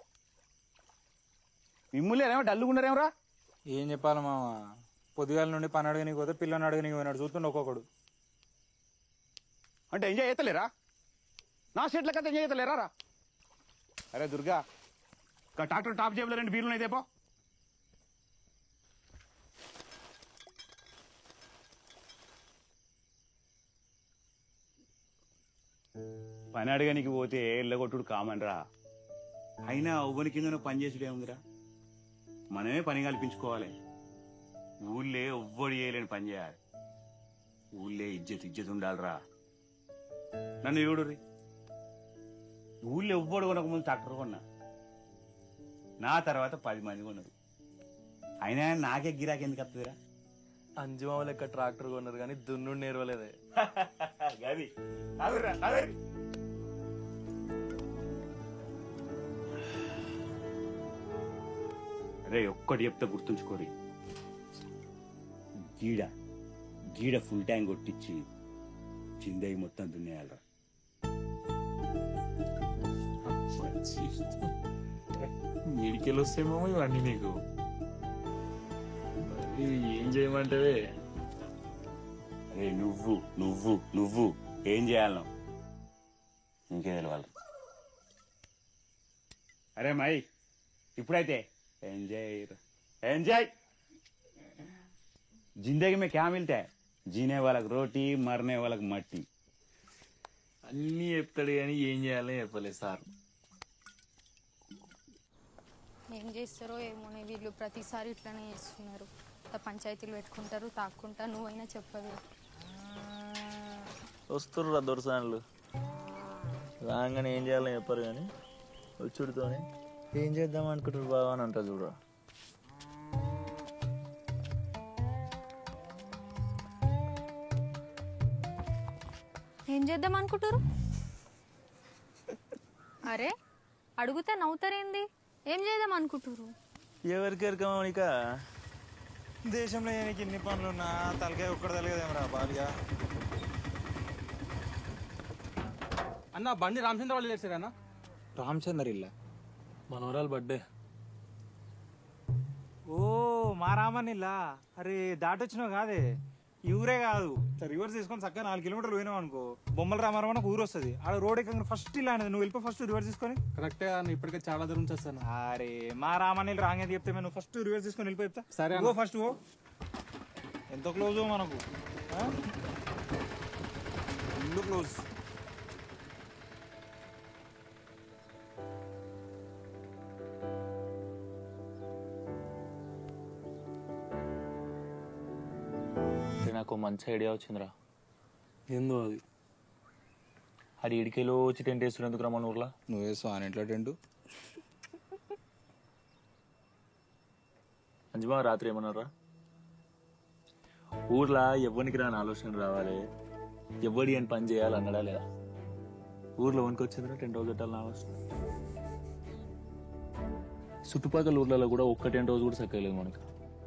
మిమ్ములేరేమో డల్లుగున్నారేమరా ఏం చెప్పాలి మామ పొద్దుగాల నుండి పని అడగనికి పోతే పిల్లని అడగనికి పోయినాడు చూస్తుండే ఒక్కొక్కడు అంటే ఎంజాయ్ చేతలేరా నా సీట్ల కథ ఎంజాయ్ చేతలేరా రా అరే దుర్గా ఇంకా ట్రాక్టర్ టాప్ జేబులో రెండు బీర్లు అయితే పో పని అడగనికి పోతే ఎల్లగొట్టుడు కామన్ రా అయినా అవ్వని కింద పని చేసుడే ఉందిరా మనమే పని కల్పించుకోవాలి ఊళ్ళే ఎవ్వడు చేయలేని పని చేయాలి ఊళ్ళే ఇజ్జత్ ఇజ్జత్ ఉండాలిరా నన్ను చూడుర్రి ఊళ్ళో ఎవ్వడు కొనక ముందు ట్రాక్టర్ కొన్నా నా తర్వాత పది మంది కొన్నారు అయినా నాకే గిరాకీ ఎందుకు వస్తుందిరా అంజుమామ లెక్క ట్రాక్టర్ కొన్నారు కానీ దున్నుడు నేర్వలేదే గది అదుర్రా అదుర్రి అరే ఒక్కటి చెప్తే గుర్తుంచుకోరి గీడ గీడ ఫుల్ ట్యాంక్ కొట్టించి చిందగి మొత్తం దున్నేయాలరా మీడికెళ్ళి వస్తేమో ఇవన్నీ నీకు మరి ఏం చేయమంటావే అరే నువ్వు నువ్వు నువ్వు ఏం చేయాలను ఇంకే తెలవాలి అరే మై ఇప్పుడైతే ఎంజాయ్ ఎంజాయ్ जिंदगी में क्या मिलता है जीने वाला को रोटी मरने वाला को मट्टी అన్నీ చెప్తాడు కానీ ఏం చేయాలో చెప్పలేదు సార్ ఏం చేస్తారో ఏమోనే వీళ్ళు ప్రతిసారి ఇట్లానే చేస్తున్నారు ఇంత పంచాయతీలు పెట్టుకుంటారు తాక్కుంటా నువ్వైనా చెప్పదు వస్తుర్రు దొరసానులు రాగానే ఏం చేయాలని చెప్పరు కానీ వచ్చుడితోనే ఏం చేద్దాం అనుకుంటారు బాగా అని అంటారు చూడరా ఏం చేద్దాం అనుకుంటారు అరే అడిగితే నవ్వుతారేంది ఏం చేద్దాం అనుకుంటారు ఎవరికి ఎరకమనిక దేశంలో ఏనికి ఇన్ని పనులు ఉన్నా తలకాయ ఒక్కడ తలగదేమరా బాగా అన్న బండి రామచంద్ర వాళ్ళు చేశారన్న రామచందర్ ఇల్లా మనవరాలు బర్త్డే ఓ మా రామనిల్లా అరే దాటొచ్చినావు కాదే ఈ ఊరే కాదు ఇట్లా రివర్స్ తీసుకొని చక్కగా నాలుగు కిలోమీటర్లు పోయినావు అనుకో బొమ్మల రామారావు నాకు ఊరు వస్తుంది ఆడ రోడ్ ఎక్కడ ఫస్ట్ ఇలా అనేది నువ్వు వెళ్ళిపో ఫస్ట్ రివర్స్ తీసుకొని కరెక్టే అన్న ఇప్పటికే చాలా దూరం చేస్తాను అరే మా రామానిల్ రాంగ్ అని చెప్తే నువ్వు ఫస్ట్ రివర్స్ తీసుకొని వెళ్ళిపో చెప్తా సరే అన్న. ఓ ఫస్ట్ ఓ ఎంత క్లోజ్ మనకు ఫుల్ క్లోజ్ అంటే నాకు మంచి ఐడియా వచ్చిందిరా ఏందో అది అది ఇడికేలో వచ్చి టెంట్ వేస్తున్నారు ఎందుకు రమ్మని ఊర్లో నువ్వు వేస్తావు ఆయన ఇంట్లో టెంటు అంజమా రాత్రి ఏమన్నారా ఊర్లో ఎవ్వనికి రాని ఆలోచన రావాలి ఎవ్వడి అని పని చేయాలి అన్నాడా లేదా ఊర్లో వనికి వచ్చిందిరా టెంట్ హౌస్ పెట్టాలని ఆలోచన చుట్టుపక్కల ఊర్లలో కూడా ఒక్క టెంట్ హౌస్ కూడా చక్కలేదు మనకు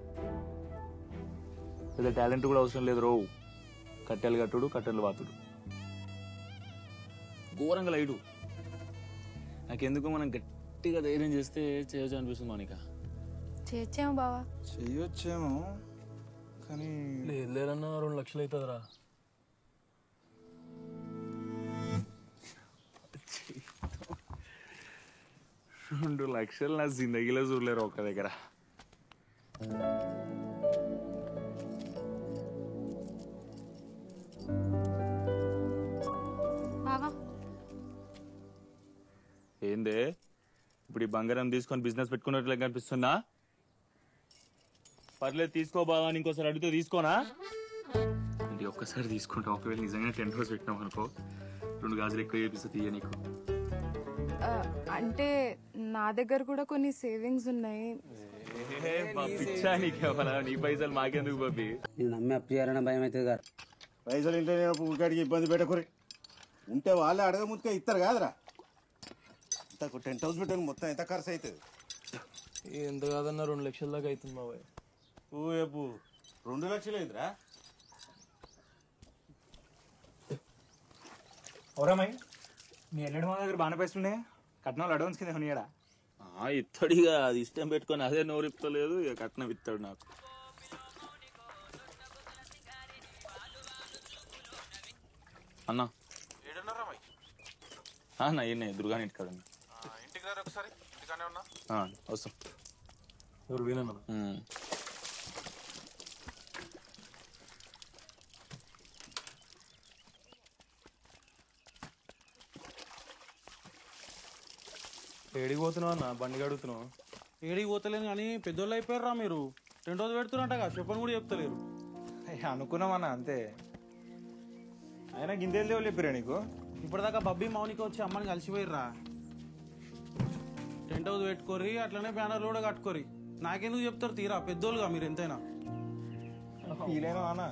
పెద్ద టాలెంట్ కూడా అవసరం లేదు రో కట్టెలు కట్టుడు కట్టెలు వాతుడు ఘోరంగా లైడు నాకెందుకు మనం గట్టిగా ధైర్యం చేస్తే చేయొచ్చు అనిపిస్తుంది మౌనిక చేర్చాము బావా చెయ్యొచ్చేమో కానీ లేదు లేదన్నా రెండు లక్షలు అవుతుందిరా రెండు లక్షలు నా జిందగీలో చూడలేరు ఒక్క దగ్గర బావా ఏందే ఇప్పుడు ఈ బంగారం తీసుకొని బిజినెస్ పెట్టుకున్నట్లు కనిపిస్తుందా పర్లేదు తీసుకో బావా అని ఇంకోసారి అడిగితే తీసుకోనా అంటే ఒక్కసారి తీసుకుంటాం ఒకవేళ నిజంగా టెన్ హౌస్ పెట్టినాం అనుకో రెండు గాజులు ఎక్కువ చేపిస్తే తీయ నీకు ఆ, అంటే నా దగ్గర కూడా కొన్ని సేవింగ్స్ ఉన్నాయి ఏ, మా పిచ్చా నీకేమన్నా నీ పైసలు మాకెందుకు బాబీ నేను నమ్మి అప్పు చేయాలన్న భయం అవుతుంది కదా పైసలు ఇంట్లో ఊకాడికి ఇబ్బంది పెట్టకురి ఉంటే వాళ్ళే అడగ ముందుగా ఇస్తారు కాదురా ఇంత టెంట్ హౌస్ పెట్టడానికి మొత్తం ఎంత ఖర్చు అవుతుంది ఎంత కాదన్నా రెండు లక్షల దాకా అవుతుంది మా బాయ్ ఓ ఎప్పు రెండు లక్షలు అయిందిరా ఓరామై మీ ఎల్లడి మా దగ్గర బాగానే పైసలు ఉన్నాయి కట్నాలు అడ్వాన్స్ కింద ఉన్నాయడా ఆ, ఇత్తడిగా అది ఇష్టం పెట్టుకొని అదే నోరిప్పలేదు ఇక కట్నం ఇస్తాడు నాకు అన్నా అన్న ఈయన దుర్గాని ఇంటికాడ ఉన్నా. ఇంటికి రా ఒకసారి ఇంటికానే ఉన్నా ఆ, వస్తాం ఎవరు వినన్నా ఉమ్. ఏడికి పోతున్నావు అన్న బండి అడుగుతున్నావు ఏడికి పోతలేను కానీ పెద్దోళ్ళు అయిపోయారా మీరు రెండు రోజులు పెడుతున్నట్టుగా చెప్పని కూడా చెప్తలేరు అనుకున్నామన్నా అంతే అయినా గిందేలు దేవుళ్ళు చెప్పారా నీకు ఇప్పటిదాకా బబ్బీ మౌనిక వచ్చి అమ్మని కలిసిపోయిర్రా టెంట్ హౌస్ పెట్టుకోరి అట్లనే బ్యానర్లు కూడా కట్టుకోరి నాకెందుకు చెప్తారు తీరా పెద్దోళ్ళుగా మీరు ఎంతైనా ఫీల్ అయినా అన్న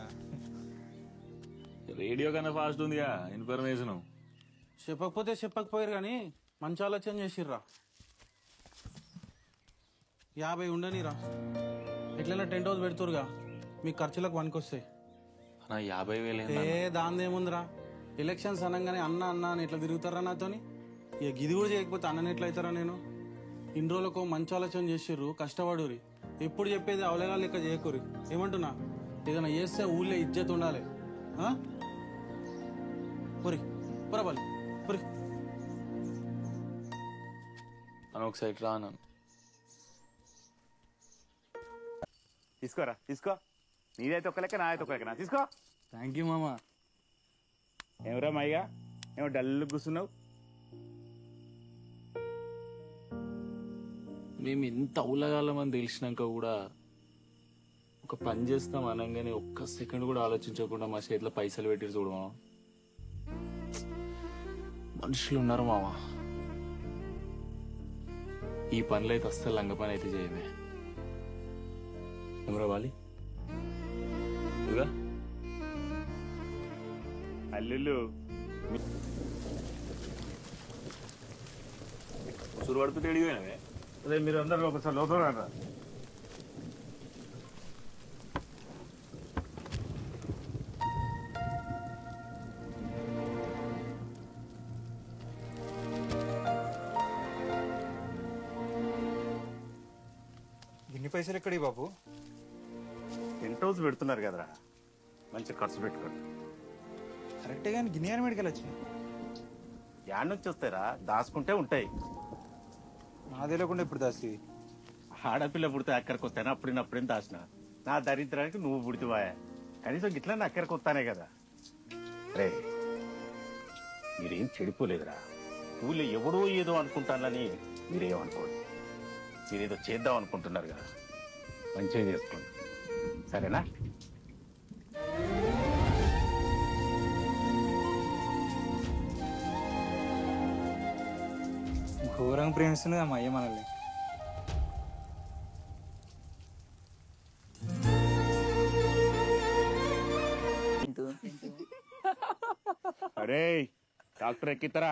రేడియో కన్నా ఫాస్ట్ ఉందిగా ఇన్ఫర్మేషన్ చెప్పకపోతే చెప్పకపోయారు కానీ మంచి ఆలోచన చేసిర్రా యాభై ఉండనిరా ఎట్లైనా టెంట్ హౌస్ పెడుతురుగా మీ ఖర్చులకు పనికొస్తాయి నా యాభై వేలు ఏ దాందేముందిరా ఎలక్షన్స్ అనగానే అన్న అన్న అని ఇట్లా తిరుగుతారా నాతోని ఇక గిది కూడా చేయకపోతే అన్నని ఎట్లా అవుతారా నేను ఇన్ని రోజులకు మంచి ఆలోచన చేసిర్రు కష్టపడురి ఎప్పుడు చెప్పేది అవలేగా లెక్క చేయకూరి ఏమంటున్నా ఏదైనా చేస్తే ఊళ్ళో ఇజ్జత్ ఉండాలి ఆ? పురి పురబలి పురి అని ఒక సైడ్ రా అన్నాను తీసుకోరా తీసుకో నీదైతే ఒక లెక్క నాదైతే ఒక లెక్క తీసుకో థ్యాంక్ యూ మామా ఏమరా మైగా ఏమో డల్ కూర్చున్నావు మేము ఎంత అవులగాలమని తెలిసినాక కూడా ఒక పని చేస్తాం అనగానే ఒక్క సెకండ్ కూడా ఆలోచించకుండా మా చేతిలో పైసలు పెట్టి చూడమా మనుషులు ఉన్నారు మావా ఈ పనులు అయితే అస్సలు లంగ పని అయితే చేయమే ఎవరా వాలి ఇదిగా అల్లుళ్ళు ఉసురు పడుతుంటే ఎడిగిపోయినవే అదే మీరు అందరూ ఒకసారి లోపల రా ఇన్ని పైసలు ఎక్కడి బాబు టెంట్ హౌస్ పెడుతున్నారు కదరా మంచి ఖర్చు పెట్టుకోండి కరెక్టే కానీ గిన్నె మెడికల్ వచ్చింది యాడ్ నుంచి వస్తారా దాచుకుంటే ఉంటాయి నాదే లేకుండా ఇప్పుడు దాసి ఆడపిల్ల పుడితే అక్కడికి వస్తాను అప్పుడు అప్పుడేం దాచిన నా దరిద్రానికి నువ్వు పుడితివాయా కనీసం గిట్లా అక్కడికి వస్తానే కదా రే మీరేం చెడిపోలేదురా ఊళ్ళో ఎవడో ఏదో అనుకుంటానని మీరేమనుకోండి మీరేదో చేద్దాం అనుకుంటున్నారు కదా మంచిగా చేసుకోండి సరేనా ఘోరంగా ప్రేమిస్తుంది మా అయ్య మనల్ని అరే డాక్టర్ ఎక్కిస్తారా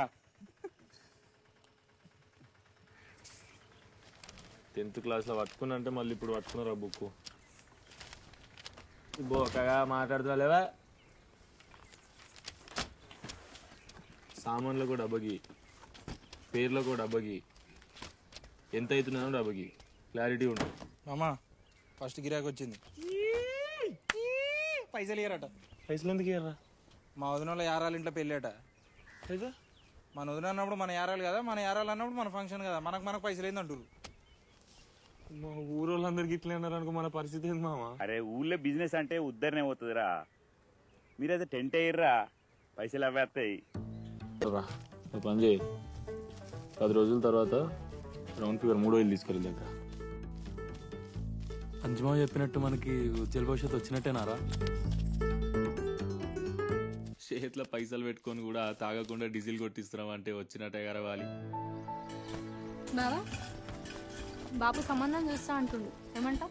టెన్త్ క్లాస్లో పట్టుకున్నంటే మళ్ళీ ఇప్పుడు పట్టుకున్నారు ఆ బుక్ బోకగా మాట్లాడుతున్నాలేవా సామాన్లకు డబ్బకి పేర్లకు డబ్బకి ఎంత అవుతున్నానో డబ్బకి క్లారిటీ ఉంటుంది మామా ఫస్ట్ గిరాకి వచ్చింది పైసలు ఇయ్యరట పైసలు ఎందుకు ఇయ్యరా మా వదిన వాళ్ళ యారాల ఇంట్లో పెళ్ళేట మన వదిన అన్నప్పుడు మన యారాలు కదా మన యారాలు అన్నప్పుడు మన ఫంక్షన్ కదా మనకు మనకు పైసలు ఏందంటారు మా ఊరోళ్ళందరికి ఇట్లా అన్నారు అనుకో మన పరిస్థితి ఏంది మామ అరే ఊళ్ళో బిజినెస్ అంటే ఉద్దరనే పోతుందిరా మీరైతే టెంట్ అయ్యిర్రా పైసలు అవేస్తాయి రా ఒక పని చేయి పది రోజుల తర్వాత రౌండ్ ఫిగర్ మూడో ఇల్లు తీసుకెళ్ళి దగ్గర అంజమా చెప్పినట్టు మనకి ఉజ్వల భవిష్యత్తు వచ్చినట్టేనారా చేతిలో పైసలు పెట్టుకొని కూడా తాగకుండా డీజిల్ కొట్టిస్తున్నాం అంటే వచ్చినట్టే కరవాలి బావా బాబు సంబంధం చూస్తా అంటుండు ఏమంటావు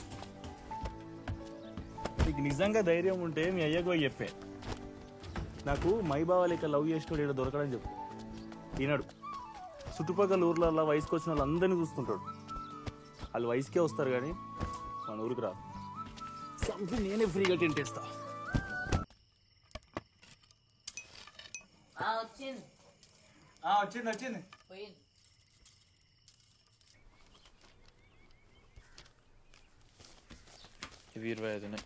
నీకు నిజంగా ధైర్యం ఉంటే మీ అయ్యకు పోయి చెప్పే నాకు మైబావ లెక్క లవ్ చేసినోడు ఇక్కడ దొరకడని చెప్పు ఈనాడు చుట్టుపక్కల ఊర్లలో వయసుకు వచ్చిన వాళ్ళందరినీ చూస్తుంటాడు వాళ్ళు వయసుకే వస్తారు కానీ మన ఊరికి రాదు సంథింగ్ నేనే ఫ్రీగా తింటేస్తా వచ్చింది వచ్చింది వచ్చింది పోయింది ఇవి ఇరవై ఐదు ఉన్నాయి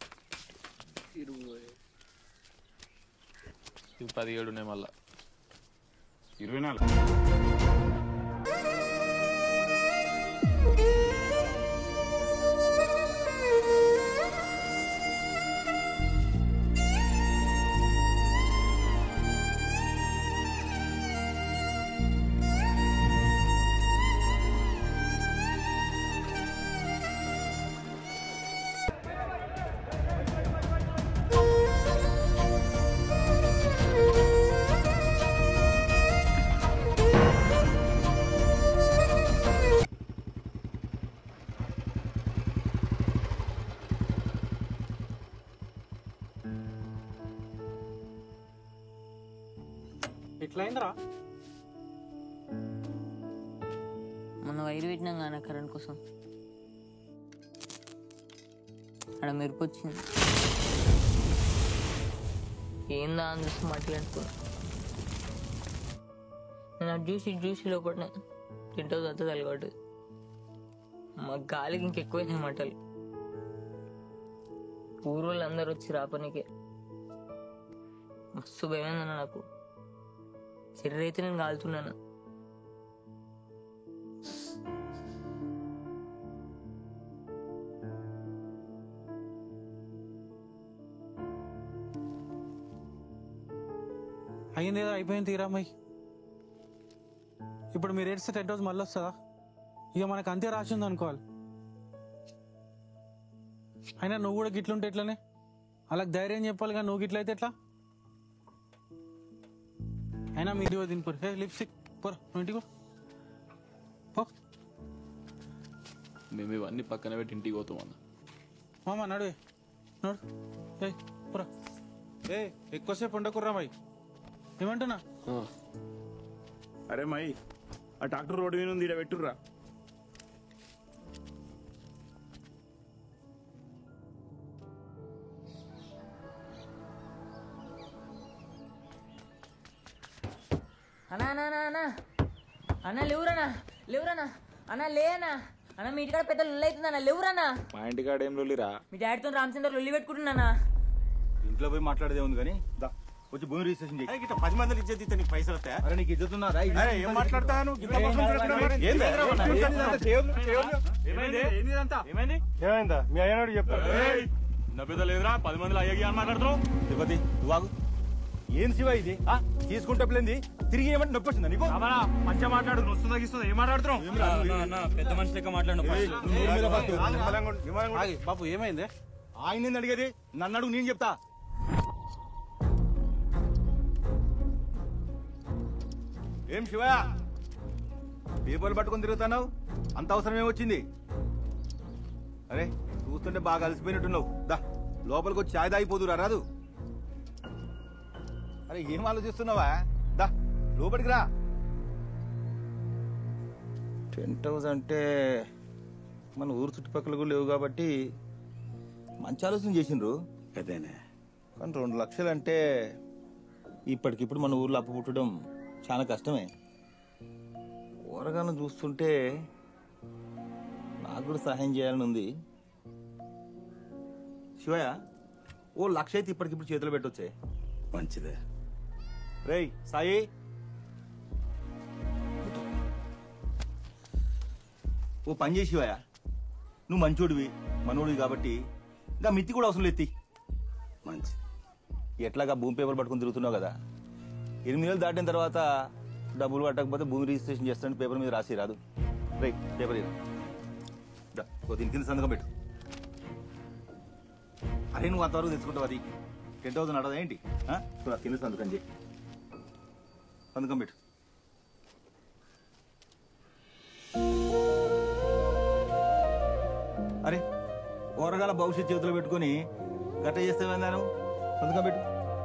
ఇవి పదిహేడు ఉన్నాయి మళ్ళా ఇరవై నాలుగు ఎట్లయిందిరా మొన్న వైరు పెట్టినాం కానీ కరెంట్ కోసం అక్కడ మెరుపు వచ్చింది ఏందా అని చూసి మాట్లాడుకున్నా నేను అది చూసి ఇది చూసి లోపల తింటూ తగ్గదు అలవాటు మా గాలికి ఇంకెక్కువైనాయి మాటలు ఊరోళ్ళు అందరు వచ్చి రాపనికే మస్తు భయమైందన్న నాకు శరీరం అయితే నేను కాలుతున్నాను అయ్యింది ఏదో అయిపోయింది తీరా అమ్మాయి ఇప్పుడు మీరు ఏడిస్తే టెన్ రోజు మళ్ళీ వస్తుందా ఇక మనకు అంతే రాసింది అనుకోవాలి అయినా నువ్వు కూడా గిట్లుంటే ఎట్లనే అలా ధైర్యం చెప్పాలి కానీ నువ్వు గిట్లయితే ఎట్లా అయినా మీ ఇంటికి తినిపోరు హే లిప్స్టిక్ పోరా నువ్వు ఇంటికి పో. పో మేము ఇవన్నీ పక్కన పెట్టి ఇంటికి పోతాం అన్న మామ నడువే నడు ఏ పురా ఏ ఎక్కువసేపు ఉండకుర్రా మై ఏమంటున్నా అరే మై ఆ ట్రాక్టర్ రోడ్డు మీద ఉంది ఇక్కడ పెట్టుర్రా అన్నా అన్నా అన్నా అన్నా అన్న లేవురన్నా లేవురన్నా అన్న లేనా అన్న మీ ఇంటికాడ పెద్ద లొల్లి అవుతుంది అన్న లేవురన్నా మా ఇంటికాడ ఏం లొల్లిరా మీ డాడీతో రామచంద్ర లొల్లి పెట్టుకుంటున్నానా ఇంట్లో పోయి మాట్లాడేదే ఉంది కానీ దా వచ్చి భూమి రిజిస్ట్రేషన్ చేయి ఇట్లా పది మందిని ఇజ్జత్ ఇస్తే నీకు పైసలు వస్తాయా అరే నీకు ఇజ్జత్ ఉన్నదా అరే ఏం మాట్లాడతాను ఏమైందా మీ అయ్యనాడు చెప్పు నా పెద్ద లేదురా పది మందిలో అయ్యకి అని మాట్లాడుతున్నావు తిరుపతి నువ్వు ఆగు ఏం శివ ఇది ఆ, తీసుకుంటే ప్లేంది తిరిగి ఏమంటే నొప్పి వచ్చిందా నీకు మంచిగా మాట్లాడు నువ్వు వస్తుందా గిస్తుందా ఏం మాట్లాడుతున్నావు పెద్ద మనిషి లెక్క మాట్లాడు ఏయ్, నువ్వు ఊరి మీద బతు. నిమ్మలంగా ఉండు, నిమ్మలంగా ఉండు. ఆగి, బాపు ఏమైంది ఆయన ఏంది అడిగేది నన్ను అడుగు నేను చెప్తా ఏం శివయ్య పేపర్లు పట్టుకొని తిరుగుతున్నావు అంత అవసరం ఏమొచ్చింది అరే చూస్తుంటే బాగా అలసిపోయినట్టున్నావు దా లోపలికి వచ్చి ఛాయ్ తాగిపోదురా రాదు అరే ఏం ఆలోచిస్తున్నావా దా లోపలికి రా టెంట్ హౌస్ అంటే మన ఊరు చుట్టుపక్కల కూడా లేవు కాబట్టి మంచి ఆలోచన చేసిండ్రు అదేనే కానీ రెండు లక్షలు అంటే ఇప్పటికిప్పుడు మన ఊర్లో అప్పు పుట్టడం చాలా కష్టమే ఊరగాను చూస్తుంటే నాకు కూడా సహాయం చేయాలని ఉంది శివయ్య ఓ లక్ష అయితే ఇప్పటికిప్పుడు చేతిలో పెట్టొచ్చే మంచిదే రేయ్ సాయి ఓ పని చేసివయా నువ్వు మంచోడివి మనోడివి కాబట్టి ఇంకా మిత్తి కూడా అవసరం లేదు మంచి ఎట్లాగా భూమి పేపర్ పట్టుకుని తిరుగుతున్నావు కదా ఎనిమిది నెలలు దాటిన తర్వాత డబ్బులు పట్టకపోతే భూమి రిజిస్ట్రేషన్ చేస్తానని పేపర్ మీద రాసి రాదు రే పేపర్ ఇది దా, ఓ దీని కింద సంతకం పెట్టు అరే నువ్వు అంతవరకు తెచ్చుకుంటావు అది టెన్ థౌసండ్ అడదా ఏంటి ఆ? చూడు, ఆ కింద సంతకం చేయి సంతకం పెట్టు అరే ఊరగాల భవిష్యత్ చేతిలో పెట్టుకొని గట్ట చేస్తే ఏందాను సంతకం పెట్టు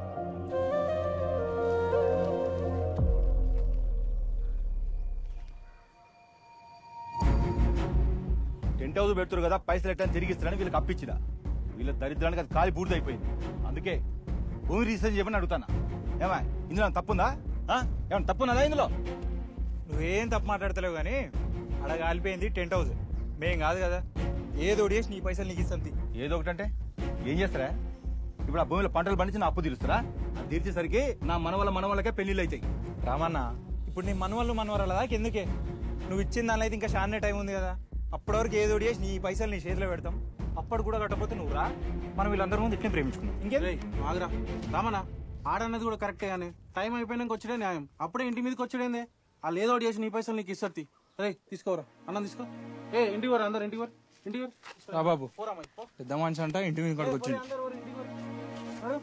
టెంట్ హౌస్ పెడుతురు కదా పైసలు ఎట్టని తిరిగి ఇస్తారని వీళ్ళకి అప్పించిన వీళ్ళ దరిద్రానికి అది కాలి బూడిదైపోయింది అందుకే భూమి రీసెర్చ్ చేయమని అడుగుతానా ఏమా ఇందులో ఏమైనా తప్పుందా ఆ? ఏమన్నా తప్పున్నదా ఇందులో నువ్వేం తప్పు మాట్లాడతలేవు కానీ అక్కడ కాలిపోయింది టెంట్ హౌస్ మేం కాదు కదా ఏదో ఒకటి చేసి నీ పైసలు నీకు ఇస్తాం తీ. ఏదో ఒకటి అంటే ఏం చేస్తారా ఇప్పుడు ఆ భూమిలో పంటలు పండించి నా అప్పు తీరుస్తారా అది తీర్చేసరికి నా మనవల మనవలకే పెళ్లిళ్ళు అవుతాయి రామన్న ఇప్పుడు నీ మనవాళ్ళు మనవరాల దాకా ఎందుకే నువ్వు ఇచ్చిన దానిలో అయితే ఇంకా చాలా టైం ఉంది కదా అప్పటి వరకు ఏదో ఒకటి చేసి నీ పైసలు నీ చేతిలో పెడతాం అప్పుడు కూడా కట్టకపోతే నువ్వు రా మనం వీళ్ళందరి ముందు ఇట్లే ప్రేమించుకున్నాం ఇంకేం రేయ్, ఆగురా రామనా ఆడన్నది కూడా కరెక్టే కానీ టైం అయిపోయినాక వచ్చాడే న్యాయం అప్పుడే ఇంటి మీదకి వచ్చాడేందే వాళ్ళు ఏదో ఒకటి చేసి నీ పైసలు నీకు ఇస్తారు రే తీసుకోరా అన్నం తీసుకో ఏ ఇంటికి వరా అందరు ఇంటికి వరా ఇంటికి వరా రా బాబు పోరా అమ్మాయి, పో. పెద్ద మనిషి అంట ఇంటి మీద కడుకు వచ్చింది అందరూ వరా, ఇంటికి వరా. నడు.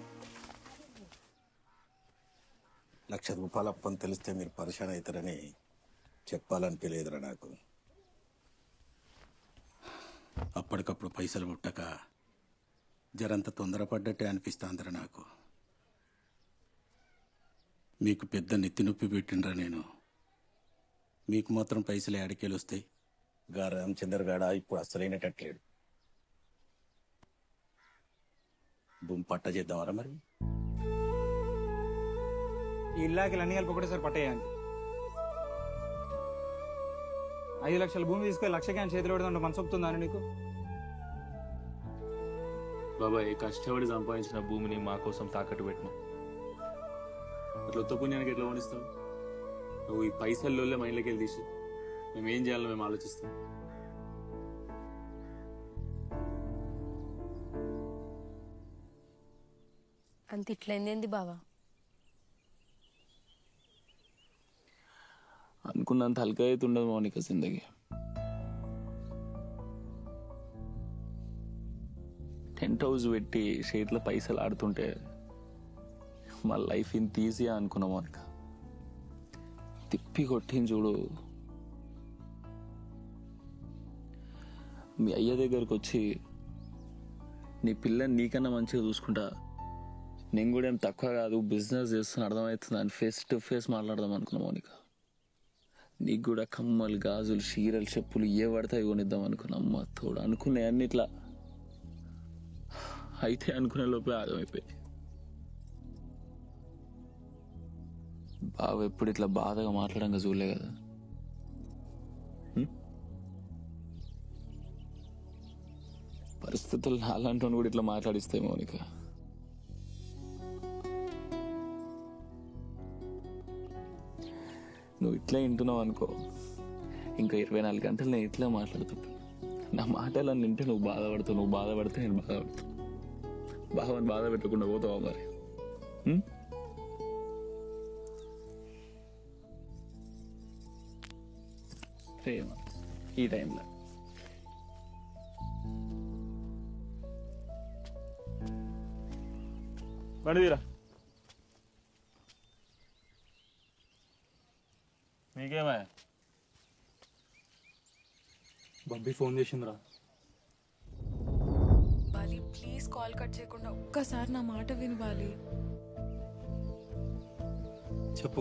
లక్ష రూపాయల అప్పని తెలిస్తే మీరు పరిశాన్ అవుతారని చెప్పాలనిపించలేదురా నాకు అప్పటికప్పుడు పైసలు ముట్టక జరంత తొందరపడ్డట్టే అనిపిస్తాందిరా నాకు మీకు పెద్ద నెత్తి నొప్పి పెట్టిండ్రా నేను మీకు మాత్రం పైసలు ఏడకేలు వస్తాయి గా రామచందర్ గాడ ఇప్పుడు అసలైనటట్లేడు భూమి పట్ట చేద్దామరా మరి ఈ ఇల్లాకి అన్ని కలిపి ఒకటేసారి పట్టేయాలి ఐదు లక్షల భూమి తీసుకొని లక్షకి ఆయన చేతిలో పెడదంటే మనసు ఒప్పుతుందా అని నీకు బాబాయ్ కష్టపడి సంపాదించిన భూమిని మా కోసం తాకట్టు పెట్టిన అట్లా ఉత్త పుణ్యానికి ఎట్లా వణిస్తావు నువ్వు ఈ పైసల్లోనే మైండ్లోకి వెళ్ళి తీసి మేము ఏం చేయాలో మేము ఆలోచిస్తాం అంత ఇట్లయిందేంది బావా అనుకున్నంత హల్కా అయితే ఉండదు మౌనిక జిందగీ టెంట్ హౌస్ పెట్టి చేతిలో పైసలు ఆడుతుంటే మా లైఫ్ ఇంత ఈజీగా అనుకున్నాం మౌనిక తిప్పి కొట్టింది చూడు మీ అయ్య దగ్గరకు వచ్చి నీ పిల్లని నీకన్నా మంచిగా చూసుకుంటా నేను కూడా ఏం తక్కువ కాదు బిజినెస్ చేస్తున్నా అర్థమవుతుంది అని ఫేస్ టు ఫేస్ మాట్లాడదాం అనుకున్నా మౌనిక నీకు కూడా కమ్మలు గాజులు చీరలు చెప్పులు ఏ పడతాయి కొనిద్దాం అనుకున్నా అమ్మ తోడు అనుకునే అన్ని ఇట్లా అయితే అనుకునే లోపే ఆగమైపోయింది బావ ఎప్పుడు ఇట్లా బాధగా మాట్లాడంగా చూడలే కదా హ్మ్? పరిస్థితులు నాలాంటి వాడిని కూడా ఇట్లా మాట్లాడిస్తాయి మౌనిక నువ్వు ఇట్లా వింటున్నావు అనుకో ఇంకా ఇరవై నాలుగు గంటలు నేను ఇట్లా మాట్లాడుతుంటా నా మాటలను వింటే నువ్వు బాధపడతావు నువ్వు బాధపడితే నేను బాధపడతాను బావని బాధ పెట్టకుండా పోతావా మరి ఉం? ప్రేమ ఈ టైంలో బండిదీరా నీకేమా బబ్బీ ఫోన్ చేసిందిరా బాలి ప్లీజ్ కాల్ కట్ చేయకుండా ఒక్కసారి నా మాట విను బాలి చెప్పు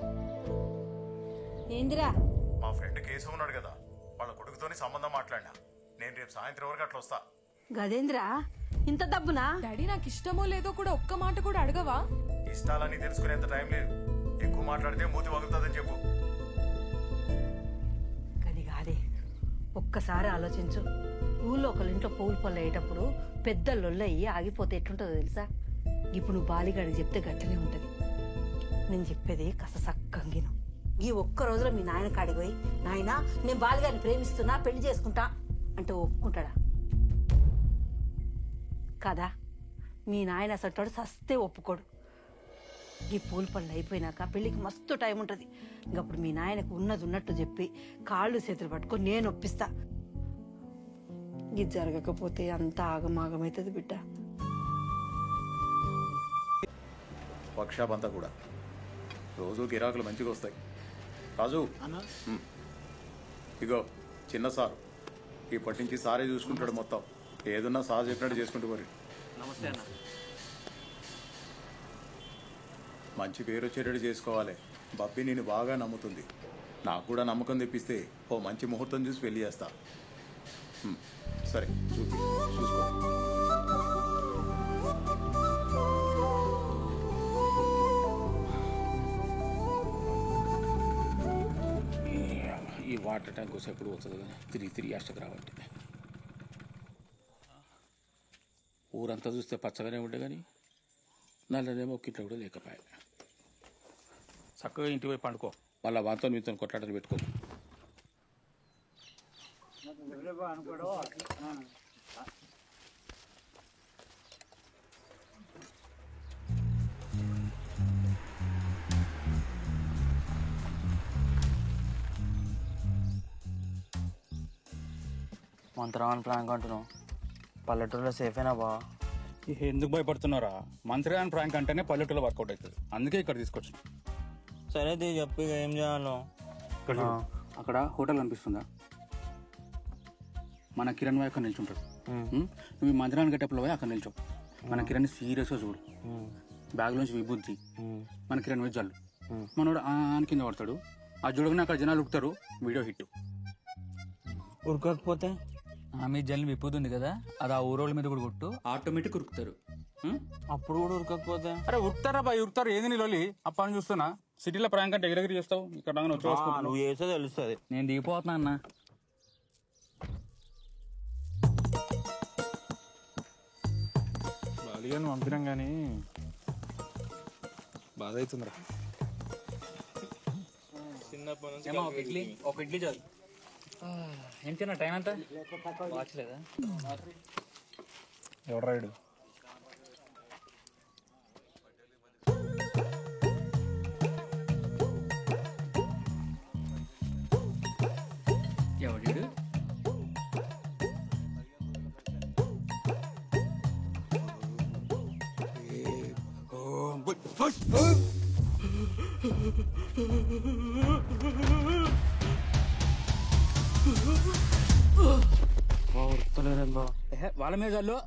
ఏందిరా మా ఫ్రెండ్ కేసు ఉన్నాడు కదా వాళ్ళ కొడుకుతోని సంబంధం మాట్లాడినా నేను రేపు సాయంత్రం వరకు అట్లా వస్తా గదేంద్రా ఇంత డబ్బునా డాడీ నాకు ఇష్టమో లేదో కూడా ఒక్క మాట కూడా అడగవా ఇష్టాలని తెలుసుకునేంత టైం లేదు ఎక్కువ మాట్లాడితే మూతి వగులుతుందని చెప్పు అది కాదే ఒక్కసారి ఆలోచించు ఊళ్ళో ఒకళ్ళ ఇంట్లో పూలు పొల్ల అయ్యేటప్పుడు పెద్ద లొల్లయ్యి ఆగిపోతే ఎట్లుంటుందో తెలుసా ఇప్పుడు నువ్వు బాలిగాడికి చెప్తే గట్టనే ఉంటది నేను చెప్పేది కస సక్కంగిను ఈ ఒక్క రోజులో మీ నాయన కాడికి పోయి నాయన నేను బాలిగాడిని ప్రేమిస్తున్నా పెళ్లి చేసుకుంటా అంటే ఒప్పుకుంటాడా కదా మీ నాయన అసలు సస్తే ఒప్పుకోడు ఈ పూల పనులు అయిపోయినాక పెళ్ళికి మస్తు టైం ఉంటుంది ఇంకప్పుడు మీ నాయనకు ఉన్నది ఉన్నట్టు చెప్పి కాళ్ళు చేతులు పట్టుకొని నేను ఒప్పిస్తా ఇది జరగకపోతే అంత ఆగమాగమవుతుంది బిడ్డ వర్క్షాప్ అంతా కూడా రోజు గిరాకులు మంచిగా వస్తాయి రాజు ఉమ్. ఇగో చిన్న సార్ ఇప్పటి నుంచి సారే చూసుకుంటాడు మొత్తం ఏదన్నా సార్ చెప్పినట్టు చేసుకుంటూ మరి నమస్తే అన్న మంచి పేరు వచ్చేటట్టు చేసుకోవాలి బబ్బి నేను బాగా నమ్ముతుంది నాకు కూడా నమ్మకం తెప్పిస్తే ఓ మంచి ముహూర్తం చూసి పెళ్లి చేస్తా ఉమ్, సరే చూపి చూసుకో ఈ వాటర్ ట్యాంక్ కోసం ఎప్పుడు పోతుంది కానీ తిరిగి తిరిగి అష్టకు రాబట్టి ఊరంతా చూస్తే పచ్చగానే ఉండే కానీ నల్లనేమో ఒక్కింట్లో కూడా లేకపోయా చక్కగా ఇంటికి పోయి పండుకో మళ్ళీ వాంతో మీతో కొట్లాటలు పెట్టుకో మంత్రాన్ ప్రాంక్ అంటున్నావు పల్లెటూరులో సేఫేనా బా ఇక ఎందుకు భయపడుతున్నారా మంత్రిగాని ప్రాంక్ అంటేనే పల్లెటూరులో వర్కౌట్ అవుతుంది అందుకే ఇక్కడ తీసుకొచ్చిన సరే తీ చెప్పి ఇక ఏం చేయాలో ఇక్కడ చూడు. అక్కడ హోటల్ కనిపిస్తుందా మన కిరణ్ వాయ్ అక్కడ నిల్చుంటాడు ఉమ్, నువ్వు ఈ మందిరాన్ని గట్టప్పుడు పోయి అక్కడ నిల్చో మన కిరణ్ సీరియస్గా చూడు బ్యాగ్ నుంచి విభూతి మన కిరణ్ పోయి జల్లు మనోడు ఆ అని కింద పడతాడు ఆ చూడగానే అక్కడ జనాలు ఉడుకుతారు వీడియో హిట్ ఉరకకపోతే మీ జల్ని విప్పుతుంది కదా అది ఆ ఊరోళ్ళ మీద కూడా కొట్టు ఆటోమేటిక్ ఉరుకుతారు అప్పుడు కూడా ఉరకకపోతే అరే ఉరుకుతారా బాయ్ ఉరుకుతారు ఏంది నీ లొల్లి అప్ప అని చూస్తున్నా సిటీలో ప్రాంక్ అంటే ఎగిరెగిరి చేస్తావు ఇక్కడ రాగానే వచ్చి వేసుకుంటున్నావు. నువ్వు చేస్తే తెలుస్తుంది నేను దిగిపోతున్నా అన్న బాలిగాని పంపినాం కానీ బాధ అవుతుందిరా ఏమో ఒక ఇడ్లీ ఒక ఇడ్లీ చాలు ఏం తిన్నా టైం అంతా వాచలేదా ఎవరు రైడు ఎవడు వాళ్ళ మీద చల్లు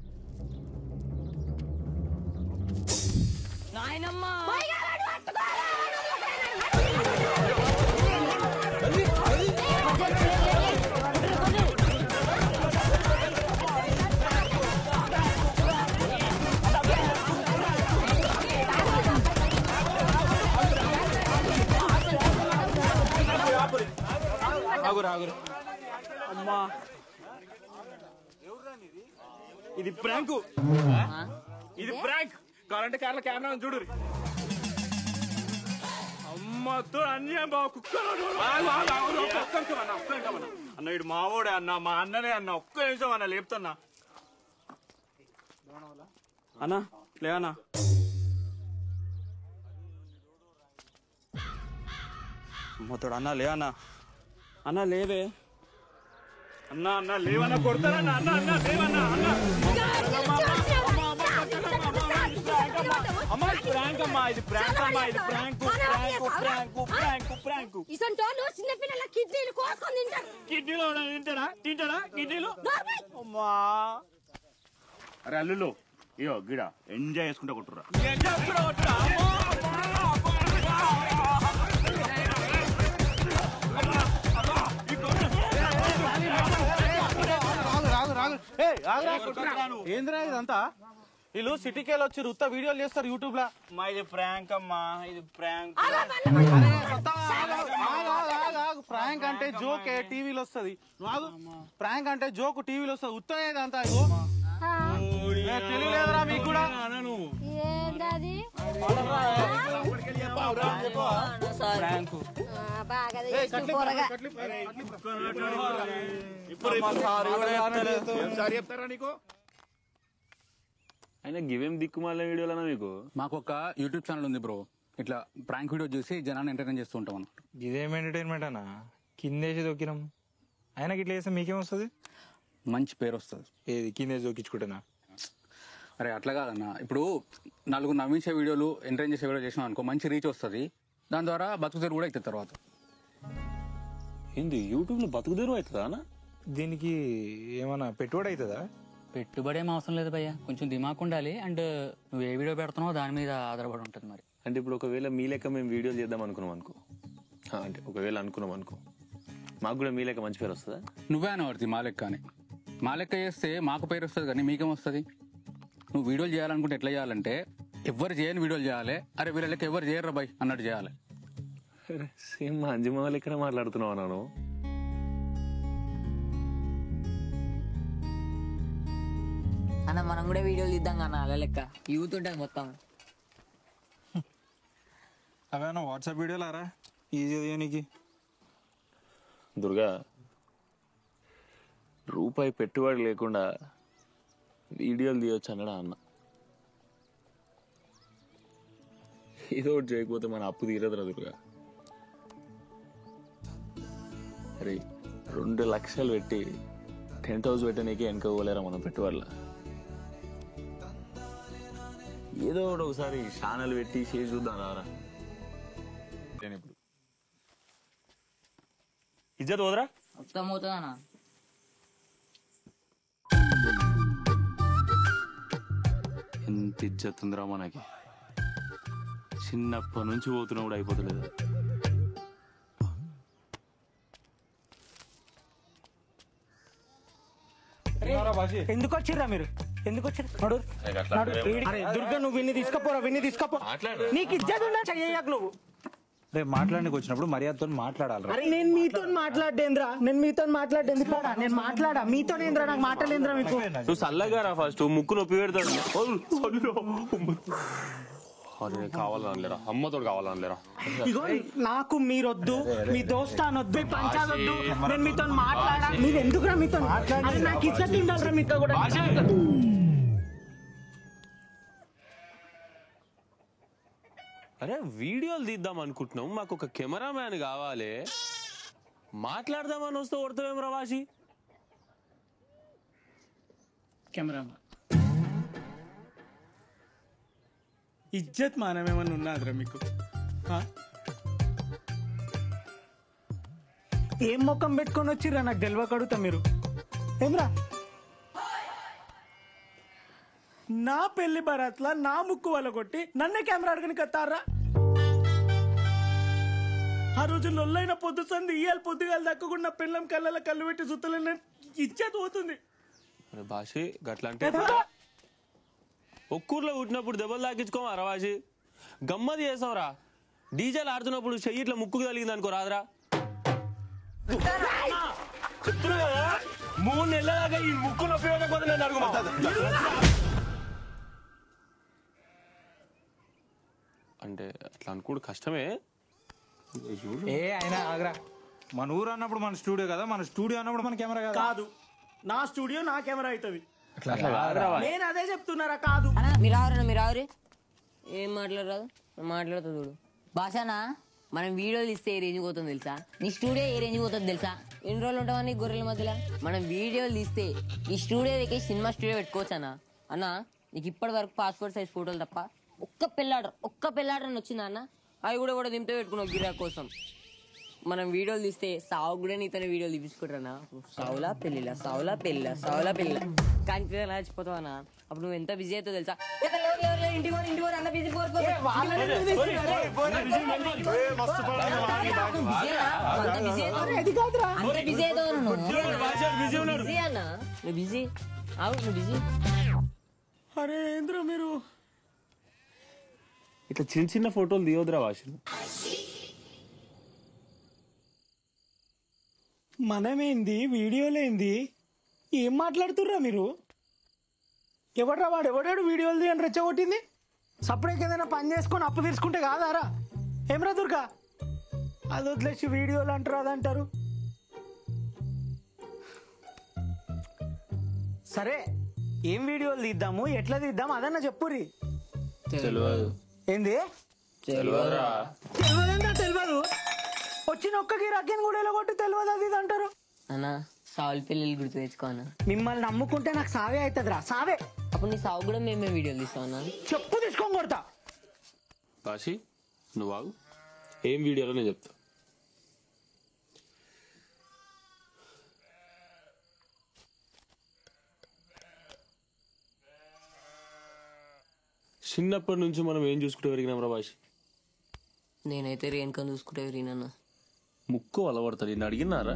ఆగురు ఆగురు అమ్మా ఇది ప్రాంకు ఇది ప్రాంక్ కావాలంటే కార్ల కెమెరా ఉంది చూడు అమ్మతో అన్యాయం బావ కుక్కలు ఆగు, ఆగు, ఆగు, ఒక్క ఒక్క నిమిషం అన్న, ఒక్క నిమిషం అన్న. అన్న ఇడు మావోడే అన్న మా అన్ననే అన్న ఒక్క నిమిషం అన్న లేపుతున్నా అన్న లేవన్నా అమ్మతోడు అన్న లే అన్న అన్న లేవే అన్న అన్న లేవన్న కొడతారన్న అన్న అన్న లేవన్న అన్న అమ్మ ఇది ప్రాంక్ అమ్మా ఇది ప్రాంక్ అమ్మా ఇది prank prank prank prank prank ఇసంటోళ్ళు చిన్న పిల్లల కిడ్నీలు కోసుకొని తింటారు కిడ్నీలో తింటాడా తింటాడా కిడ్నీలు అమ్మా అరే అల్లుళ్ళు ఇయో గిడ ఎంజాయ్ చేసుకుంటా కొట్టురా రాగు రాగు ఏయ్, ఆగురా. ఏందిరా ఇదంతా వీళ్ళు సిటీకి వెళ్ళి వచ్చి ఉత్త వీడియోలు చేస్తారు యూట్యూబ్ లా అమ్మా ఇది ప్రాంక్ అమ్మా ఇది ప్రాంక్ ప్రాంక్ అంటే జోకే టీవీలో వస్తుంది రాదు ప్రాంక్ అంటే జోక్ టీవీలో వస్తుంది ఉత్త ఏదంతా ఇగో ఏ, తెలియలేదురా మీకు కూడా ఏంటది ప్రాంక్ బాగా ఏయ్, కట్లి, పోరగా కట్లి, కట్లి. ఇప్పుడు సారీ చెప్తారా నీకు అయినా గివేం దిక్కుమాల వీడియోలనా మీకు మాకు ఒక యూట్యూబ్ ఛానల్ ఉంది బ్రో ఇట్లా ప్రాంక్ వీడియో చూసి జనాన్ని ఎంటర్టైన్ చేస్తూ ఉంటాం అన్నమాట ఇదేం ఎంటర్టైన్మెంట్ అన్న కిందేసి దొక్కినాం ఆయనకి ఇట్లా చేస్తే మీకేం వస్తుంది మంచి పేరు వస్తుంది ఏది కిందేసి దొక్కించుకుంటున్నా అరే అట్లా కాదన్న ఇప్పుడు నలుగురు నవ్వించే వీడియోలు ఎంటర్టైన్ చేసే వీడియో చేసినాం అనుకో మంచి రీచ్ వస్తుంది దాని ద్వారా బతుకుతారు కూడా అవుతుంది తర్వాత ఏంది యూట్యూబ్ లో బతుకుదేరు అవుతుందా అన్న దీనికి ఏమన్నా పెట్టుబడి అవుతుందా పెట్టుబడి ఏం అవసరం లేదు భయ్య కొంచెం దిమాక్ ఉండాలి అండ్ నువ్వు ఏ వీడియో పెడుతున్నావో దాని మీద ఆధారపడి ఉంటుంది మరి అంటే ఇప్పుడు ఒకవేళ మీ లెక్క మేము వీడియోలు చేద్దాం అనుకున్నాం అనుకో ఆ, అంటే ఒకవేళ అనుకున్నాం అనుకో మాకు కూడా మీ లెక్క మంచి పేరు వస్తుందా నువ్వే అనవర్తి మా లెక్క అని మా లెక్క చేస్తే మాకు పేరు వస్తుంది కానీ మీకేం వస్తుంది నువ్వు వీడియోలు చేయాలనుకుంటే ఎట్లా చేయాలంటే ఎవరు చేయని వీడియోలు చేయాలి అరే వీళ్ళ లెక్క ఎవరు చేయరు బాయ్ అన్నట్టు చేయాలి సేమ్ మా అంజమ్మ వాళ్ళ ఇక్కడ మాట్లాడుతున్నావు నాను అన్న మనం కూడా వీడియోలు తీద్దాం అన్న అలా లెక్క యూత్ ఉంటుంది మొత్తం అవేనా వాట్సాప్ వీడియోలారా ఈజీ చేయనీకి దుర్గా రూపాయి పెట్టుబడి లేకుండా వీడియోలు తీయొచ్చు అన్నాడు ఆ అన్న ఏదో ఒకటి చేయకపోతే మన అప్పు తీరదురా దుర్గా అరే రెండు లక్షలు పెట్టి టెంట్ హౌస్ పెట్టనీకి వెనక పోలేరా మనం పెట్టుబడుల ఏదో ఒకటి ఒకసారి ఛానల్ పెట్టి చేసి చూద్దాం రారా నేను ఇప్పుడు ఇజ్జత్ పోదరా మొత్తం అవుతుందన్నా ఎంత ఇజ్జత్ ఉందిరా మనకి చిన్నప్పటి నుంచి పోతున్నా కూడా అయిపోతలేదు ఎందుకు వచ్చిర్రా మీరు ఎందుకు వచ్చాడు నడు నడు. అరే దుర్గా నువ్వు విన్ని తీసుకపోరా విన్ని తీసుకపో నీకు ఇజ్జత్ ఉందా చెయ్యకు నువ్వు రేపు మాట్లాడడానికి వచ్చినప్పుడు మర్యాదతో మాట్లాడాలి అరే నేను మీతో మాట్లాడేంద్రా నేను మీతో మాట్లాడేంది పోరా నేను మాట్లాడా మీతోనేంద్రా నాకు మాట్లాడేంద్రా మీకు నువ్వు చల్లగా రా ఫస్ట్ ముక్కు నొప్పి పెడతాడు ఓ, sorry రా. అరే కావాలనలేరా అమ్మతోడు కావాలనలేరా ఇగో నాకు మీరొద్దు మీ దోస్తా అనొద్దు మీ పంచాదొద్దు నేను మీతో మాట్లాడా మీరు ఎందుకురా మీతో అరే నాకు ఇజ్జత్ ఉండాలిరా మీతో కూడా అరే వీడియోలు తీద్దాం అనుకుంటున్నాం మాకు ఒక కెమెరామ్యాన్ కావాలి మాట్లాడదామని వస్తే కొడతావేం రవాసి కెమెరామా ఇజ్జత్ మానం ఏమన్నా ఉన్నదిరా మీకు ఆ? ఏం ముఖం పెట్టుకొని వచ్చిర్రా నాకు తెలియక అడుగుతా మీరు ఏమ్రా నా పెళ్లి బరాత్లా నా ముక్కు వల్ల కొట్టి నన్నే కెమెరా అడగని కత్తారా ఆ రోజు లొల్లైన పొద్దు సంది ఇయ్యాలి పొద్దుగాలు దక్కకుండా పిల్లం కళ్ళ కళ్ళు పెట్టి సుత్తలన్న ఇచ్చేది పోతుంది అరే భాషి గట్ల అంటే ఒక్కూర్లో పుట్టినప్పుడు దెబ్బలు తాకించుకోమా రవాసి గమ్మది చేసావురా డీజేలు ఆడుతున్నప్పుడు చెయ్యి ఇట్లా ముక్కుకు తగిలింది అనుకో రాదురా చెప్తున్నా కదా మూడు నెలల దాకా ఈ ముక్కు నొప్పి పెట్టకపోతే నేను అడుగు అంటే అట్లా అనుకోడు కష్టమే చూడు ఏ అయినా ఆగరా మన ఊరు అన్నప్పుడు మన స్టూడియో కదా మన స్టూడియో అన్నప్పుడు మన కెమెరా కదా కాదు నా స్టూడియో నా కెమెరా అవుతుంది అట్లా కాదురా. నేను అదే చెప్తున్నారా కాదు మీరు ఆవరణ మీరు ఆవరి ఏం మాట్లాడరాదు మాట్లాడుతుంది చూడు భాషనా మనం వీడియోలు ఇస్తే ఏ రేంజ్ పోతుంది తెలుసా నీ స్టూడియో ఏ రేంజ్ పోతుంది తెలుసా ఎన్ని రోజులు ఉంటావా గొర్రెల మధ్యలో మనం వీడియోలు తీస్తే ఈ స్టూడియో దగ్గర సినిమా స్టూడియో పెట్టుకోవచ్చానా అన్న నీకు ఇప్పటి వరకు పాస్పోర్ట్ సైజ్ ఫోటోలు తప్ప ఒక్క పెళ్ళాడర్ ఒక్క పెళ్ళాడర్ అని వచ్చిందా అన్న అవి కూడా కూడా దింపే పెట్టుకున్నావు గిరా కోసం మనం వీడియోలు తీస్తే సావు కూడా నీతోనే వీడియోలు తీపించుకుంటారా సావులా పెళ్ళిలా సావులా పెళ్ళిలా సావులా పెళ్ళిలా కన్ఫ్యూజన్ చచ్చిపోతావా అప్పుడు నువ్వు ఎంత బిజీ అవుతావు తెలుసా ఏ, లేవు, లేవు, లేవు, ఇంటికి పోరు, ఇంటికి పోరు, అన్న బిజీ పోరు, పోరు. ఇంటికి పోరు, ఇంటికి పోరు. అంత బిజీ అవుతావు. అంత బిజీ అవుతావు నువ్వు బిజీ అన్న నువ్వు బిజీ అవు నువ్వు బిజీ అరే ఏంద్రా మీరు ఇట్లా చిన్న చిన్న ఫోటోలు తీయొద్దురా భాషలు మనమేంది వీడియోలేంది ఏం మాట్లాడుతుర్రా మీరు ఎవడ్రా వాడు ఎవడాడు వీడియోలు అని రెచ్చగొట్టింది సపరేట్ ఏదైనా పని చేసుకొని అప్పు తీసుకుంటే కాదారా ఏమ్రా దుర్గా అది వదిలేసి వీడియోలు అంటారు అదంటారు సరే ఏం వీడియోలు తీద్దాము ఎట్లా తీద్దాం అదన్నా చెప్పుర్రి తెలియదు ఏంది తెలియదురా తెలియదంటే తెలియదు వచ్చిన ఒక్క గిరాకీని కూడా ఇలా కొట్టి తెలియదు అది ఇది అంటారు అన్న సావుల పెళ్ళిళ్ళు గుర్తు తెచ్చుకో అన్న మిమ్మల్ని నమ్ముకుంటే నాకు సావే అవుతుందిరా సావే అప్పుడు నీ సావు కూడా మేమే వీడియోలు తీస్తాం అన్న చెప్పు తీసుకొని కొడతా కాశీ నువ్వు ఆగు ఏం వీడియోలో నేను చెప్తా చిన్నప్పటి నుంచి మనం ఏం చూసుకుంటూ పెరిగినాం రా భాష నేనైతే రేణుకని చూసుకుంటే విరిగినన్న ముక్కు అలవడతాడు నిన్ను అడిగినారా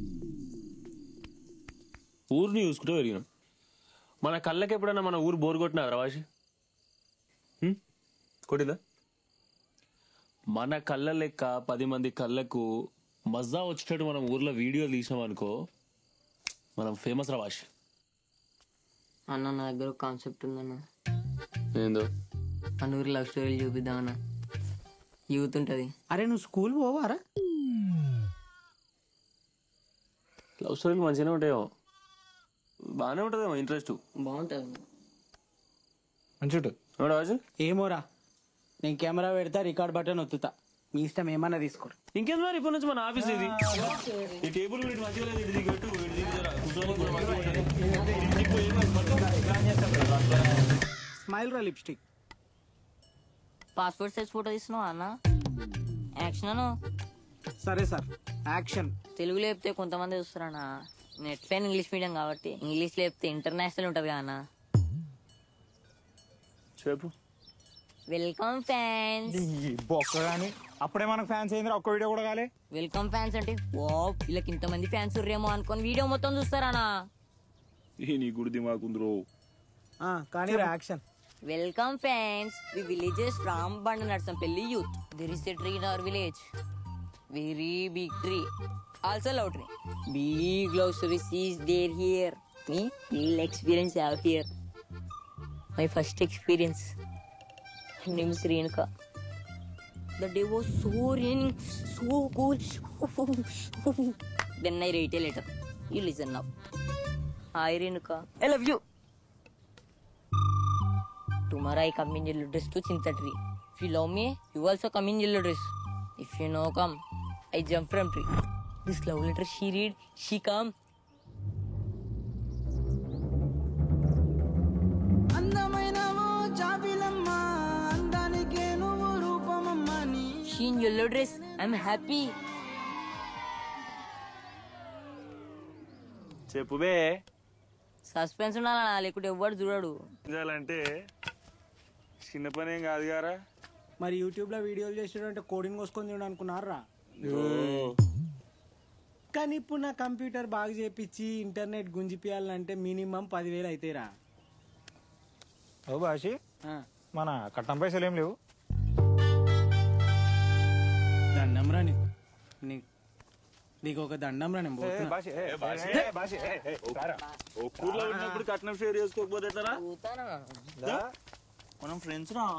ఊరిని చూసుకుంటూ పెరిగినాం మన కళ్ళకి ఎప్పుడైనా మన ఊరు బోరు కొట్టినా రవాషి కొట్టిందా మన కళ్ళ లెక్క పది మంది కళ్ళకు మజా వచ్చేటట్టు మనం ఊర్లో వీడియో తీసాం అనుకో మనం ఫేమస్ రవాషి అన్న నా దగ్గర ఒక కాన్సెప్ట్ ఉందన్న ఏందో మన ఊరు లవ్ స్టోరీలు చూపిద్దామన్న యూత్ ఉంటుంది అరే నువ్వు స్కూల్ పోవారా లవ్ స్టోరీలు మంచిగానే ఉంటాయేమో బాగానే ఉంటుందేమో ఇంట్రెస్ట్ బాగుంటుంది మంచి ఏమోరా నేను కెమెరా పెడతా రికార్డ్ బటన్ ఒత్తుతా మీ ఇష్టం ఏమన్నా తీసుకోరు ఇంకేం మరి ఇప్పటి నుంచి మన ఆఫీస్ ఇది ఈ టేబుల్ వీటి మంచిగా లేదు ఇటు దిగి పెట్టు ఇటు దిగి జరా. కూర్చోనికి కూడా మంచిగా ఉంటుంది. స్మైల్ రా లిప్స్టిక్ పాస్పోర్ట్ సైజ్ ఫోటో తీస్తున్నావా అన్న యాక్షన్ అను సరే సార్ యాక్షన్ తెలుగులో చెప్తే కొంతమంది చూస్తారన్నా నేను ఎట్లయినా ఇంగ్లీష్ మీడియం కాబట్టి ఇంగ్లీష్లో చెప్తే ఇంటర్నేషనల్ ఉంటుంది కదా అన్న చెప్పు వెల్కమ్ ఫ్యాన్స్ బొక్క కానీ అప్పుడే మనకు ఫ్యాన్స్ అయింది ఒక్క వీడియో కూడా కాలే వెల్కమ్ ఫ్యాన్స్ అంటే ఓ వీళ్ళకి ఇంతమంది ఫ్యాన్స్ ఉర్రేమో అనుకొని వీడియో మొత్తం చూస్తారన్నా ఏ నీ గుడి దిమాకుందరో కానీ action welcome friends we villages from Banda Narsampalli youth there is a tree in our village very big tree also love tree big love stories is there here me real experience have here my first experience name is Renuka The day was so raining, so cold. then I write a letter. You listen now. Hi Renuka, I love you. Tomorrow I come in yellow dress to Chinta tree. If you love me, you also come in yellow dress. If you no come, I jump from tree. This love letter she read, she come. అందమైన ఓ జాబిలమ్మ అందానికే నువ్వు రూపమమ్మ నీ She in yellow dress. I'm happy. చెప్పుబే సస్పెన్స్ ఉండాలా లేకుంటే ఎవ్వడు చూడడు చేయాలంటే చిన్న పని ఏం కాదు గారా మరి యూట్యూబ్ లో వీడియోలు చేసాడు అంటే కోడింగ్ కోసుకొని చూడ అనుకున్నారా కానీ ఇప్పుడు నా కంప్యూటర్ బాగా చేపించి ఇంటర్నెట్ గుంజిపియాలంటే మినిమం పదివేలు అయితేరా ఓ బాషి మన కట్నం పైసలు ఏం లేవు దండం రా నీ- నీ- నీకు ఒక దండం రా నేను పోతున్నా. బాషి, ఏ, బాషి, ఏ, బాషి, ఏ, ఏ, రారా. ఒక్కూర్లో ఉన్నప్పుడు కట్నం షేర్ చేసుకోకపోతే ఎట్లరా? దా. మనం ఫ్రెండ్స్ రా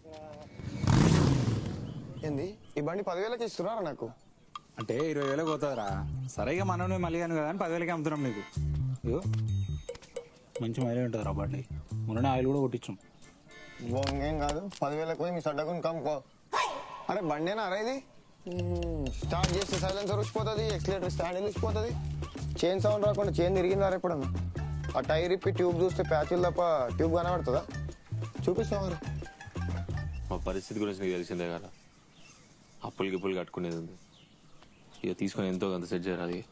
ఏంది ఈ బండి పదివేలకి ఇస్తున్నారా నాకు అంటే ఇరవై వేలకు పోతుందిరా సరే ఇక మనం మళ్ళీ కానీ కదా అని పదివేలకి అమ్ముతున్నాం నీకు ఇగో మంచి మైలేజ్ ఉంటుంది రా బండి మొన్న ఆయిల్ కూడా కొట్టించాం ఏం కాదు పదివేలకు పోయి మీ సడ్డకుని కమ్ముకో అరే బండేనా అరే ఇది స్టార్ట్ చేస్తే సైలెన్సర్ వచ్చిపోతుంది ఎక్సిలేటర్ స్టాండ్ వెళ్ళిపోతుంది చైన్ సౌండ్ రాకుండా చైన్ తిరిగిందా ఎప్పుడన్నా ఆ టైర్ ఇప్పి ట్యూబ్ చూస్తే ప్యాచులు తప్ప ట్యూబ్ కనబడుతుందా చూపిస్తాం మరి మా పరిస్థితి గురించి నీకు తెలిసిందే కదా అప్పులు గిప్పులు కట్టుకునేది ఉంది ఇక తీసుకొని ఎంతో కొంత సెట్ చేయరు అది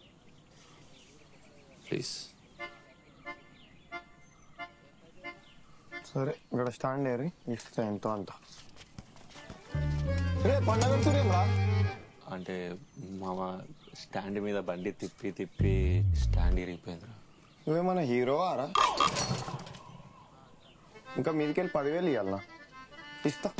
ప్లీజ్ సరే ఇక్కడ స్టాండ్ ఏరి ఇస్తా ఎంతో అంత రే పండగ పెడుతురేమ్రా అంటే మామ స్టాండ్ మీద బండి తిప్పి తిప్పి స్టాండ్ ఇరిగిపోయిందిరా నువ్వేమన్నా హీరో ఆరా ఇంకా మీదికెళ్ళి పదివేలు ఇవ్వాలనా ఇస్తా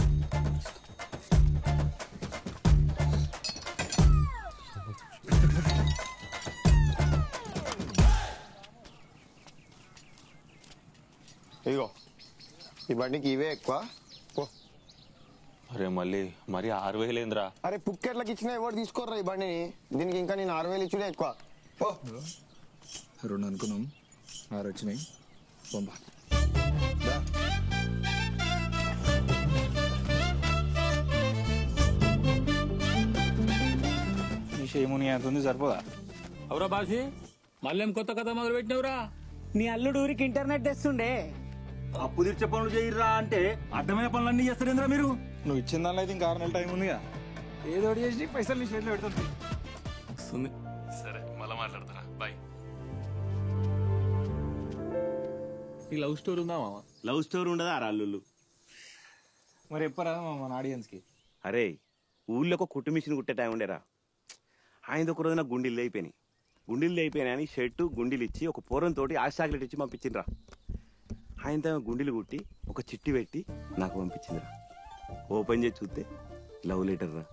ఇగో ఈ బండికి ఇవే ఎక్కువ పో. అరే మళ్ళీ మరీ ఆరు వేలేంద్రా అరే పుక్కెట్లకి ఇచ్చినా ఎవరు తీసుకోర్రా ఈ బండిని దీనికి ఇంకా నేను ఆరు వేలు ఇచ్చుడే ఎక్కువ పో. రెండు అనుకున్నాం ఆరు వచ్చినాయి బొమ్మ ఈ షేముని ఎంత ఉంది సరిపోదా అవురా బాసి మళ్ళీ ఏం కొత్త కథ మొదలు పెట్టినవురా నీ అల్లుడు ఊరికి ఇంటర్నెట్ తెస్తుండే అప్పు తీర్చే పనులు చేయరా అంటే అడ్డమైన పనులన్నీ చేస్తారేంద్రా మీరు నువ్వు ఇచ్చిన దానిలో అయితే ఇంకా ఆరు నెలల టైం ఉందిగా ఏదో ఒకటి చేసి పైసలు నీ చేతిలో పెడుతుంది వస్తుంది సరే మళ్ళీ మాట్లాడతారా బాయ్ ఈ లవ్ స్టోరీ ఉందా మామ లవ్ స్టోరీ ఉండదా రా అల్లుళ్ళు మరి ఎప్పరా మన ఆడియన్స్ కి అరే ఊళ్ళో ఒక కుట్టు మిషన్ కుట్టే టైం ఉండేరా ఆయన ఒక రోజున గుండీలు అయిపోయినాయి గుండీలు అయిపోయినాయి అని షర్టు గుండీలు ఇచ్చి ఒక పూరంతోటి ఆశ చాక్లెట్ ఇచ్చి పంపించిండ్రా ఆయనతో గుండీలు కుట్టి ఒక చిట్టి పెట్టి నాకు పంపించిందిరా ఓపెన్ చేసి చూస్తే లవ్ లెటర్ రా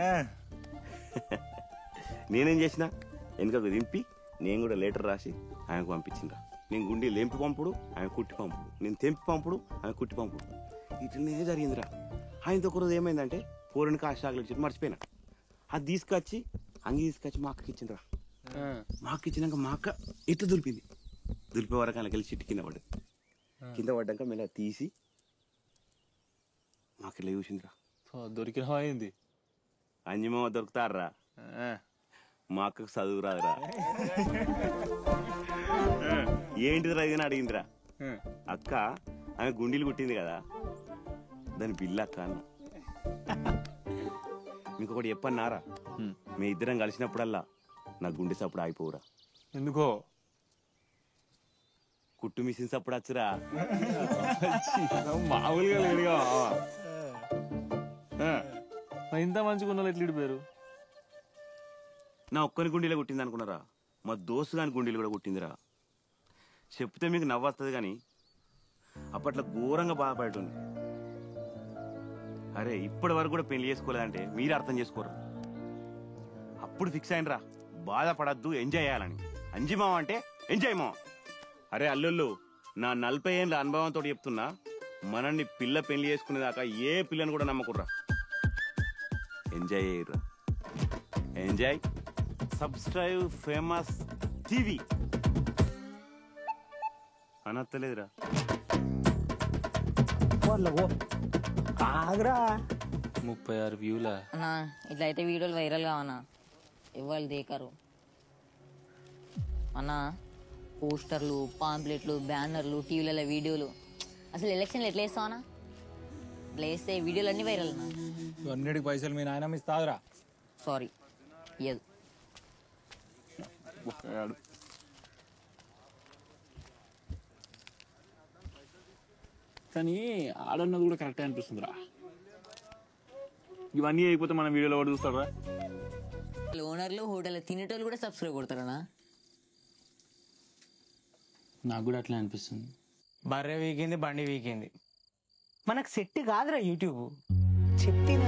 నేనేం చేసిన వెనుకకు దింపి నేను కూడా లెటర్ రాసి ఆయనకు పంపించిండ్రా నేను గుండీ లేంపి పంపుడు ఆయన కుట్టి పంపుడు నేను తెంపి పంపుడు ఆయన కుట్టి పంపుడు ఇట్లనే జరిగిందిరా ఆయనతో ఒక రోజు ఏమైందంటే పూరణికి ఆ చాక్లెట్ చెప్పి మర్చిపోయినా అది తీసుకొచ్చి అంగి తీసుకొచ్చి మా అక్కకి ఇచ్చిండ్రా మా అక్క ఇచ్చినాక మా అక్క ఇట్లా దులిపింది దులిపే వరకు ఆయనకి వెళ్ళి చిట్టి కింద పడ్డది కింద పడ్డాక మెల్ల తీసి మా అక్క ఇట్లా చూసిందిరా దొరికిన అయింది అంజమామ దొరుకుతారా మా అక్కకు చదువు రాదురా ఏంటిదిరా ఇది అని అడిగిందిరా అక్క ఆమె గుండీలు కుట్టింది కదా దాని బిల్లు అక్క అన్న ఇంకొకటి చెప్పన్నారా మీ ఇద్దరం కలిసినప్పుడల్లా నా గుండె సప్పుడు ఆగిపోవురా ఎందుకో కుట్టు మిషన్ సప్పుడు వచ్చురా మామూలుగా లేడుగా మామ. ఆ. మరి ఇంత మంచిగా ఉన్న ఎట్లా ఇడిపోయారు నా ఒక్కని గుండీలో కుట్టింది అనుకున్నారా మా దోస్తు గాని గుండీలు కూడా కుట్టిందిరా చెప్తే మీకు నవ్వొస్తుంది కానీ అప్పట్లో ఘోరంగా బాధపడేటోని అరే ఇప్పటి వరకు కూడా పెళ్లి చేసుకోలేదంటే మీరు అర్థం చేసుకోరు అప్పుడు ఫిక్స్ అయినరా బాధపడద్దు ఎంజాయ్ చేయాలని అంజిమావ అంటే ఎంజాయ్ మావ అరే అల్లుళ్ళు నా నలభై ఏళ్ళ అనుభవంతో చెప్తున్నా మనల్ని పిల్ల పెళ్లి చేసుకునేదాకా ఏ పిల్లని కూడా నమ్మకుర్రా ఎంజాయ్ చేయర్రా ఎంజాయ్ సబ్స్క్రైబ్ ఫేమస్ టీవీ అనత్తలేదురా ఆగ్రా ముప్పై ఆరు వ్యూలా అన్నా ఇట్లా అయితే వీడియోలు వైరల్ కావన్నా ఇవ్వాలి దేకరు అన్నా పోస్టర్లు పాంప్లెట్లు బ్యానర్లు టీవీలలో వీడియోలు అసలు ఎలక్షన్లు ఎట్లా వేస్తావు అన్నా ఇట్లా వేస్తే వీడియోలు అన్నీ వైరల్ అన్నా అన్నిటికి పైసలు మీ నాయన ఇస్తాదురా సారీ ఇయ్యదు కానీ ఆడన్నది కూడా కరెక్టే అనిపిస్తుందిరా ఇవన్నీ అయిపోతే మన వీడియోలో కూడా చూస్తారా ఓనర్లు హోటల్ తినేటోళ్ళు కూడా సబ్స్క్రైబ్ కొడతారనా నాకు కూడా అట్లా అనిపిస్తుంది బర్రె వీకింది బండి వీకింది మనకు సెట్ కాదురా యూట్యూబ్ చెప్తినా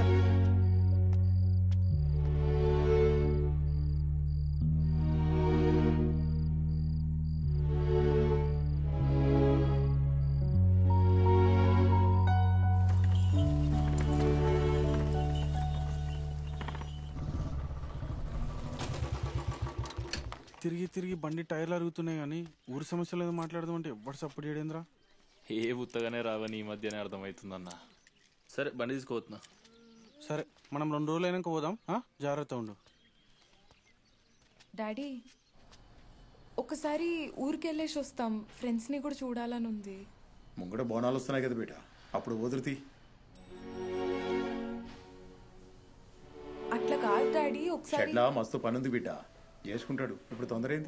తిరిగి తిరిగి బండి టైర్లు అరుగుతున్నాయి కానీ ఊరి సమస్యలు ఏదో మాట్లాడదాం అంటే ఎవరు సపోర్ట్ చేయడేంద్రా ఏ ఉత్తగానే రావని ఈ మధ్యనే అర్థమవుతుందన్న సరే బండి తీసుకోవద్దునా సరే మనం రెండు రోజులు అయినాక పోదాం ఆ? జాగ్రత్త ఉండు డాడీ ఒకసారి ఊరికి వెళ్ళేసి వస్తాం ఫ్రెండ్స్ని కూడా చూడాలని ఉంది ముంగడ బోనాలు వస్తున్నాయి కదా బేట అప్పుడు వదులుతీ అట్లా కాదు డాడీ ఒకసారి షెడ్లా మస్తు పనుంది బిడ్డ చేసుకుంటాడు ఇప్పుడు తొందర ఏంది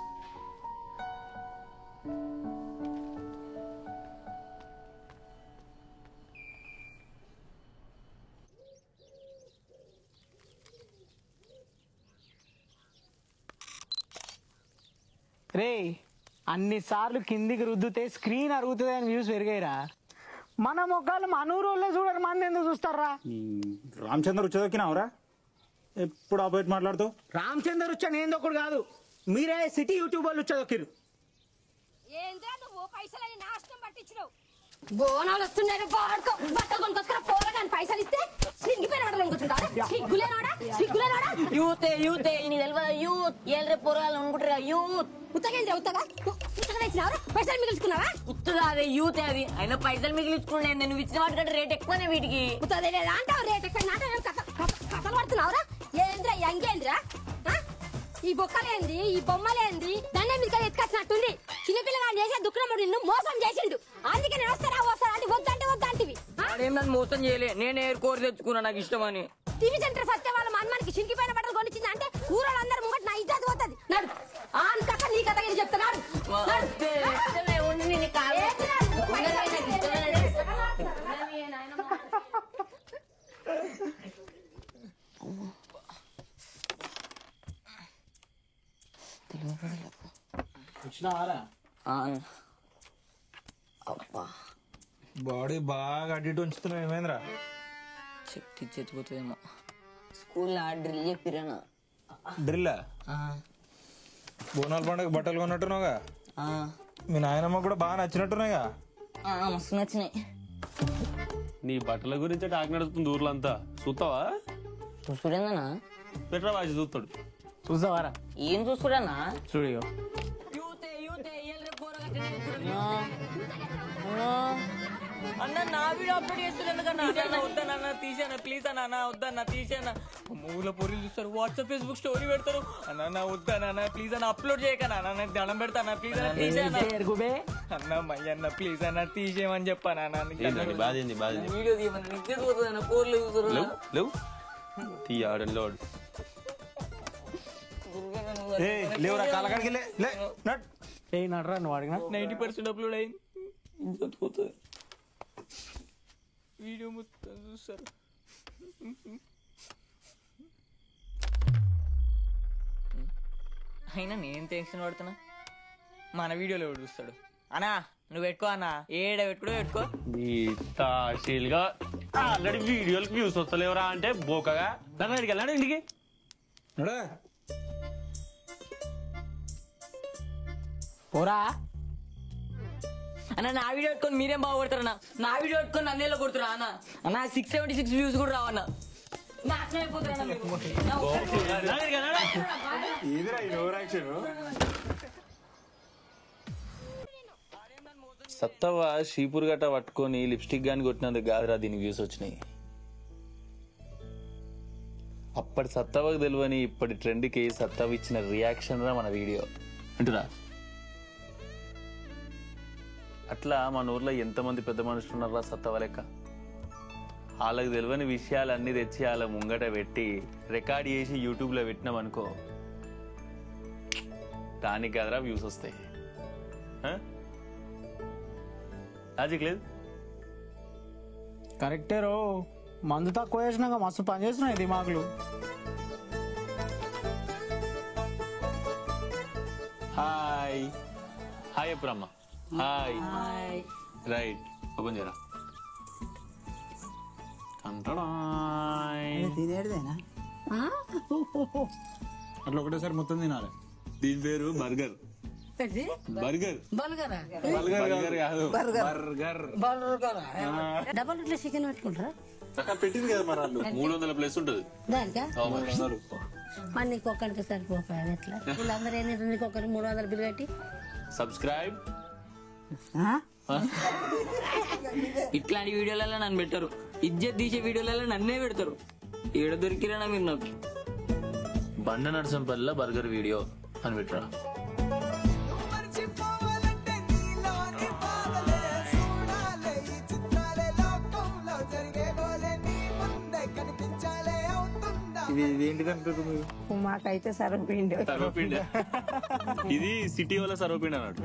రే అన్ని సార్లు కిందికి రుద్దుతే స్క్రీన్ అరుగుతుంది అని వ్యూస్ పెరిగాయిరా మన మొక్కలు మన ఊరోళ్ళే చూడరు మంది ఎందుకు చూస్తారా రామచంద్ర వచ్చేదొక్కినావురా ఎప్పుడు ఆపోజిట్ మాట్లాడుతావు రామచందర్ వచ్చాను ఏందొకడు కాదు మీరే సిటీ యూట్యూబ్ వాళ్ళు వచ్చేదొక్కిరు ఏంద్రా నువ్వు పైసలని నాశనం పట్టించినావు బోనాలు వస్తున్నాయి బాడుకో బట్టలు కొనుక్కొచ్చుకున్న పోరగాని పైసలు ఇస్తే సిగ్గిపోయిన బట్టలు కొనుక్కొచ్చుంటారా సిగ్గులేనాడా సిగ్గులేనాడా యూత్ యూత్ నీ తెలియదు యూత్ ఏళ్ళ పొరగాలు అనుకుంటారు యూత్ ఉత్తగేంద్ర ఉత్తగా ఉత్తగా ఇచ్చినావరా పైసలు మిగుల్చుకున్నావా ఉత్తగా అదే యూత్ అది అయినా పైసలు మిగిలించుకునే నువ్వు ఇచ్చిన వాటి కంటే రేట్ ఎక్కువనే వీటికి ఉత్తదే లేదా అంటావు రేట్ ఎక్కడ నాట కథలు పడుతున్నావురా ఏంద్రా ఎంగేంద్రా ఆ? ఈ బొక్కలేంది ఈ బొమ్మలేంది దండ మీద ఎత్తుకొచ్చినట్టుంది చిన్నపిల్లగా చేసే దుఃఖముడు నిన్ను మోసం చేసిండు అందుకే నేను వస్తారా వస్తారా అంటే వద్దంటే వద్దంటివి వాడేం నన్ను మోసం చేయలే నేను ఏరుకోరు తెచ్చుకున్నా నాకు ఇష్టమని టీవీ సెంటర్ సత్య వాళ్ళ మన్మానికి చినికిపోయిన బట్టలు కొనిచ్చింది అంటే ఊరోళ్ళందరూ ముంగట నా ఇజ్జత్ పోతుంది నడు ఆ కథ నీ కథ ఇది చెప్తున్నాడు వద్దే, ఇష్టమే, ఉండు, నేను కాదు. ఉండలే, నాకు ఇష్టమే లేదు. వచ్చినావారా అబ్బా బాడీ బాగా అడ్డు ఇటు ఉంచుతున్నావు ఏమైందిరా శక్తి చచ్చిపోతుందేమో స్కూల్లో డ్రిల్ చెప్పిరానా డ్రిల్లా బోనాల పండుగ బట్టలు కొన్నట్టున్నావుగా మీ నాయనమ్మ కూడా బాగా నచ్చినట్టున్నాయిగా మస్తు నచ్చినాయి నీ బట్టల గురించి టాక్ నడుస్తుంది ఊర్లో అంతా చూస్తావా చూసుడేందన్నా పెట్రా వాసి చూస్తాడు చూసావారా ఏం చూసుడన్నా చూడు ఇగో. అన్న నా వీడియో అప్లోడ్ చేస్తున్నాను కదా అన్న వద్దన్న తీసానా ప్లీజ్ అన్న అన్న వద్దన్న తీసానా మూల పొరులు చూస్తారు వాట్సాప్ ఫేస్బుక్ స్టోరీ పెడతారు అన్న నా వద్దన్న ప్లీజ్ అన్న అప్లోడ్ చేయకనా అన్న నేను దండం పెడతానా ప్లీజ్ అన్న తీసేయనా అన్న మయ్య అన్న ప్లీజ్ అన్న తీసేయమని చెప్పాను ఏందండి బాధ ఏంది బాధ ఏంది? వీడియో తీయమని నిజం పోతుంది అన్న ఫోన్లో చూస్తారు లేవు లేవు తీ ఆడంలో ఆడు ఏ లేవురా కాలకాడికి లే లే నట్ ఏ నడరా నువ్వు అడిగినా నైంటీ పర్సెంట్ అప్లోడ్ అయింది ఇజ్జత్ పోతుంది వీడియో మొత్తం చూస్తారు అయినా నేను టెన్షన్ పడుతున్నా మన వీడియోలో ఎవడు చూస్తాడు అన్నా నువ్వు పెట్టుకో అన్నా ఏడ పెట్టుకో పెట్టుకో ఈ తాశీల్గా ఆల్రెడీ వీడియోలకు వ్యూస్ వస్తలేవరా అంటే బోకగా దాని దగ్గరికి వెళ్ళాడు ఇంటికి పోరా అన్న నా వీడియో పెట్టుకొని మీరేం బాగుపడతారన్నా నా వీడియో పెట్టుకొని నన్నేలో కొడుతురా అన్న అన్న సిక్స్ సెవెంటీ సిక్స్ వ్యూస్ కూడా రావన్న నాశనం అయిపోతారన్నా మీరు. నా ఒక్కరికి- ఏదిరా ఈ ఓవర్ యాక్షన్ సత్తవ షీపూర్ గట్ట పట్టుకొని లిప్స్టిక్ గాని కొట్టినందుకు కాదురా దీని వ్యూస్ వచ్చినాయి అప్పటి సత్తవకు తెలియని ఇప్పటి ట్రెండ్కి సత్తవ ఇచ్చిన రియాక్షన్ రా మన వీడియో అంటురా అట్లా మన ఊర్లో ఎంతమంది పెద్ద మనుషులు ఉన్నారా సత్తవ లెక్క వాళ్ళకి తెలియని విషయాలన్నీ తెచ్చి వాళ్ళ ముంగట పెట్టి రికార్డ్ చేసి యూట్యూబ్లో పెట్టినాం అనుకో దానికి కదరా వ్యూస్ వస్తాయి ఆ? లాజిక్ లేదు కరెక్టే రో మందు తక్కువ వేసినాక మస్తు పని చేస్తున్నాయి దిమాగులు హాయ్ హాయ్ అప్పుడమ్మ హాయ్ రైట్ ఓపెన్ చేయరా తినేటిదేనా అట్లా ఒకటేసారి మొత్తం తినాలి దీని పేరు బర్గర్ బర్గర్ బల్గరా బర్గర్ కాదు బర్గర్. బర్గర్ డబల్ ఇట్లా చికెన్ పెట్టుకుంటారా పెట్టింది కదా మరి వాళ్ళు మూడు వందల ప్లస్ ఉంటుంది దానికా అవును మరి. మరి నీకు ఒక్కడికి సరిపోతాయి ఎట్లా వీళ్ళందరూ ఏం తింటారు నీకు ఒకరికి మూడు వందలు బిల్లు కట్టి సబ్స్క్రైబ్ ఇట్లాంటి వీడియోలలో నన్ను పెట్టరు ఇజ్జత్ తీసే వీడియోలలో నన్నే పెడతారు ఏడ దొరికిరా మీరు నాకు బండ నరసంపల్లి బర్గర్ వీడియో అని పెట్టరా ఇది ఇది ఏంటిది అంటారు మీరు మాకైతే సరిపోయింది సర్వపిండి ఇది సిటీ వల్ల సర్వపిండి అన్నాడు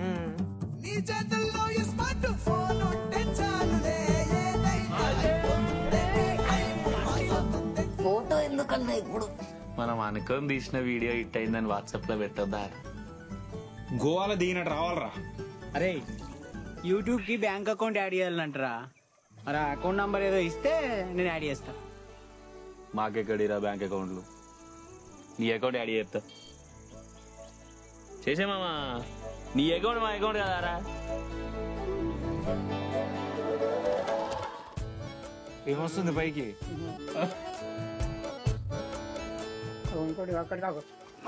ఫోటో ఎందుకన్నా ఇప్పుడు మనం అనుకొని తీసిన వీడియో హిట్ అయిందని వాట్సాప్ లో పెట్టొద్దా గోవాలో దిగినట్టు రావాలరా అరే యూట్యూబ్ కి బ్యాంక్ అకౌంట్ యాడ్ చేయాలంటారా మరి ఆ అకౌంట్ నంబర్ ఏదో ఇస్తే నేను యాడ్ చేస్తా మాకెక్కడిరా బ్యాంక్ అకౌంట్లు నీ అకౌంట్ యాడ్ చేస్తా చేసే మామా నీ అకౌంట్ మా అకౌంట్ కదారా ఏమొస్తుంది పైకి ఇంకోటి అక్కడికి కాకు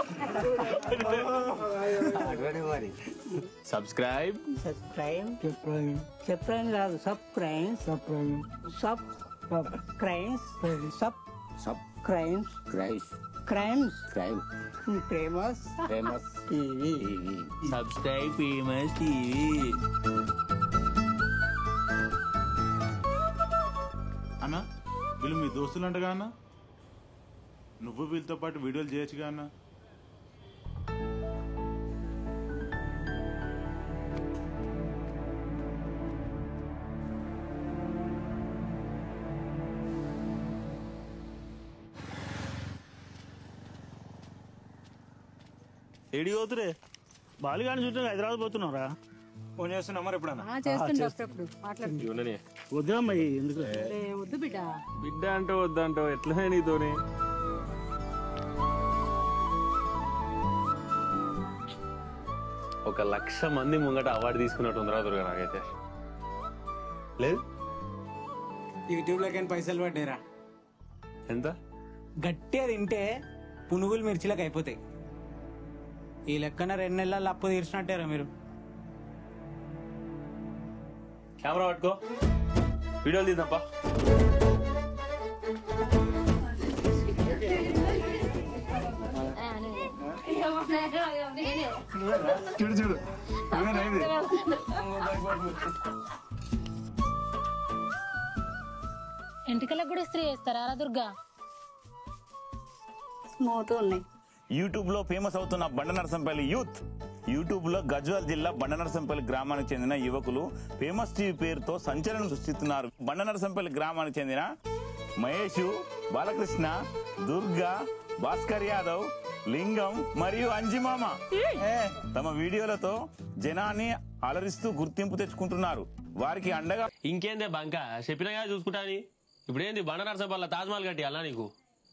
మరి సబ్స్క్రైబ్ సబ్స్క్రైబ్ సబ్స్క్రైబ్ కాదు subscribe subscribe sub crimes sub sub crimes crimes crimes crime famous famous TV subscribe famous TV అన్న వీళ్ళు మీ దోస్తులు అంటగా అన్న నువ్వు వీళ్ళతో పాటు వీడియోలు చేయొచ్చుగా అన్న ఏడి పోతురే బాలిగాని చుట్టూ హైదరాబాద్ పోతున్నావురా ఫోన్ చేస్తున్నా మరి ఎప్పుడన్నా చేస్తుండే అప్పుడప్పుడు మాట్లాడు వద్దా అమ్మాయి ఎందుకు ఏ, వద్దు బిడ్డ బిడ్డ అంటో వద్దంటో ఎట్లనే నీతోని ఒక లక్ష మంది ముంగట అవార్డు తీసుకున్నట్టు ఉందిరా దుర్గా నాకైతే లేదు యూట్యూబ్ లోకి పైసలు పడ్డారా ఎంత గట్టిగా తింటే పునుగులు మిర్చిలకు అయిపోతాయి ఈ లెక్కన రెండు నెలల అప్పు తీర్చినట్టారా మీరు కెమెరా పట్టుకో వీడియోలు తీద్దాంపా చూడు చూడు ఎంటికలకు కూడా ఇస్త్రీ చేస్తారా రా దుర్గా స్మూత్ ఉన్నాయి యూట్యూబ్ లో ఫేమస్ అవుతున్న బండ నరసంపల్లి యూత్ యూట్యూబ్ లో గజ్వాల్ జిల్లా బండ నరసంపల్లి గ్రామానికి చెందిన యువకులు ఫేమస్ టీవీ పేరుతో సంచలనం సృష్టిస్తున్నారు బండ నరసంపల్లి గ్రామానికి చెందిన మహేష్ బాలకృష్ణ దుర్గా భాస్కర్ యాదవ్ లింగం మరియు అంజిమామ తమ వీడియోలతో జనాన్ని అలరిస్తూ గుర్తింపు తెచ్చుకుంటున్నారు వారికి అండగా ఇంకేందే బంక చెప్పినగా చూసుకుంటా అని ఇప్పుడేంది బండ నరసపల్ల తాజ్మహల్ కట్టి అలా నీకు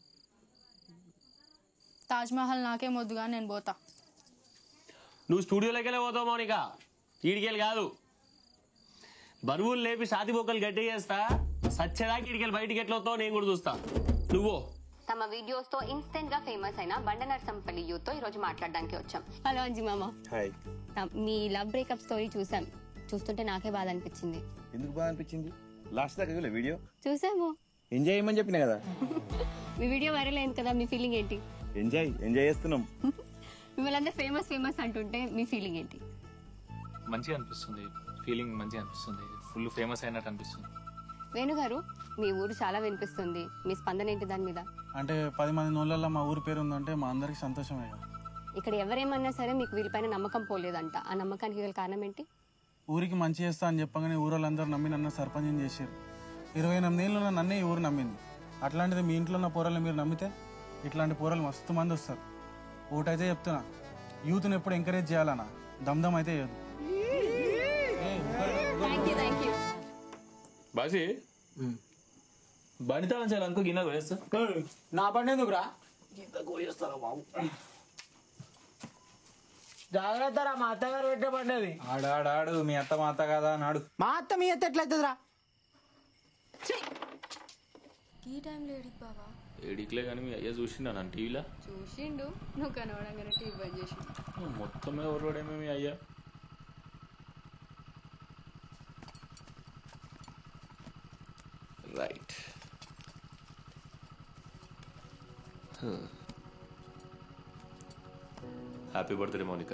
తాజ్ మహల్ నాకేం వద్దుగా నేను పోతా నువ్వు స్టూడియోలోకి వెళ్ళి పోతావు మౌనిక ఈడికెళ్ళి కాదు బరువులు లేపి సాతి బొక్కలు గట్టి చేస్తా సచ్చేదాకా ఈడికెళ్ళి బయటికి ఎట్లా వస్తావు నేను కూడా చూస్తా నువ్వు తమ వీడియోస్ తో ఇన్స్టెంట్ గా ఫేమస్ అయిన బండ నర్సంపల్లి యూత్ తో ఈ రోజు మాట్లాడడానికి వచ్చాం హలో అంజి మామ హాయ్ త- మీ లవ్ బ్రేకప్ స్టోరీ చూసాం చూస్తుంటే నాకే బాధ అనిపించింది ఎందుకు బాగా అనిపించింది లాస్ట్ దాకా చూడలే వీడియో చూసాము ఎంజాయ్ చేయమని చెప్పిన కదా మీ వీడియో వైరల్ అయింది కదా మీ ఫీలింగ్ ఏంటి ఎంజాయ్ ఎంజాయ్ చేస్తున్నాం మిమ్మల్ని అందరూ ఫేమస్ ఫేమస్ అంటుంటే మీ ఫీలింగ్ ఏంటి మంచిగా అనిపిస్తుంది ఫీలింగ్ మంచిగా అనిపిస్తుంది ఫుల్ ఫేమస్ అయినట్టు అనిపిస్తుంది వేణు గారు మీ ఊరు చాలా వినిపిస్తుంది మీ స్పందన ఏంటి దాని మీద అంటే పది మంది నోళ్ళల్లో మా ఊరి పేరు ఉందంటే మా అందరికి సంతోషమే కదా ఇక్కడ ఎవరేమన్నా సరే మీకు వీళ్ళపైన నమ్మకం పోలేదంట ఆ నమ్మకానికి గల కారణం ఏంటి ఊరికి మంచి చేస్తా అని చెప్పగానే ఊరోళ్ళందరూ నమ్మి నన్ను సర్పంచం చేశారు ఇరవై ఎనిమిది ఏళ్ళు ఉన్న నన్నే ఈ ఊరు నమ్మింది అట్లాంటిది మీ ఇంట్లో ఉన్న పోరల్ని మీరు నమ్మితే ఇట్లాంటి పోరలు మస్తు మంది వస్తారు ఒకటైతే చెప్తున్నా యూత్ని ఎప్పుడు ఎంకరేజ్ చేయాలన్నా దమ్దమ్ అయితే చేయదు బాసి బండి తాళం అనుకో గిన్నె వేస్తా నా బండి ఎందుకురా జాగ్రత్త రా మా అత్తగారు పెట్టే బండి అది ఆడాడాడు మీ అత్త మా అత్త కదా నాడు మా అత్త మీ అత్త ఎట్లయితుందిరా ఈ టైంలో ఏడికి బావా ఏడికిలే కానీ మీ అయ్యా చూసిండా నన్ను టీవీలో చూసిండు నువ్వు కనవడంగానే టీవీ బంద్ చేసి మొత్తమే ఎవరుడేమో మీ అయ్యా right happy birthday Mounika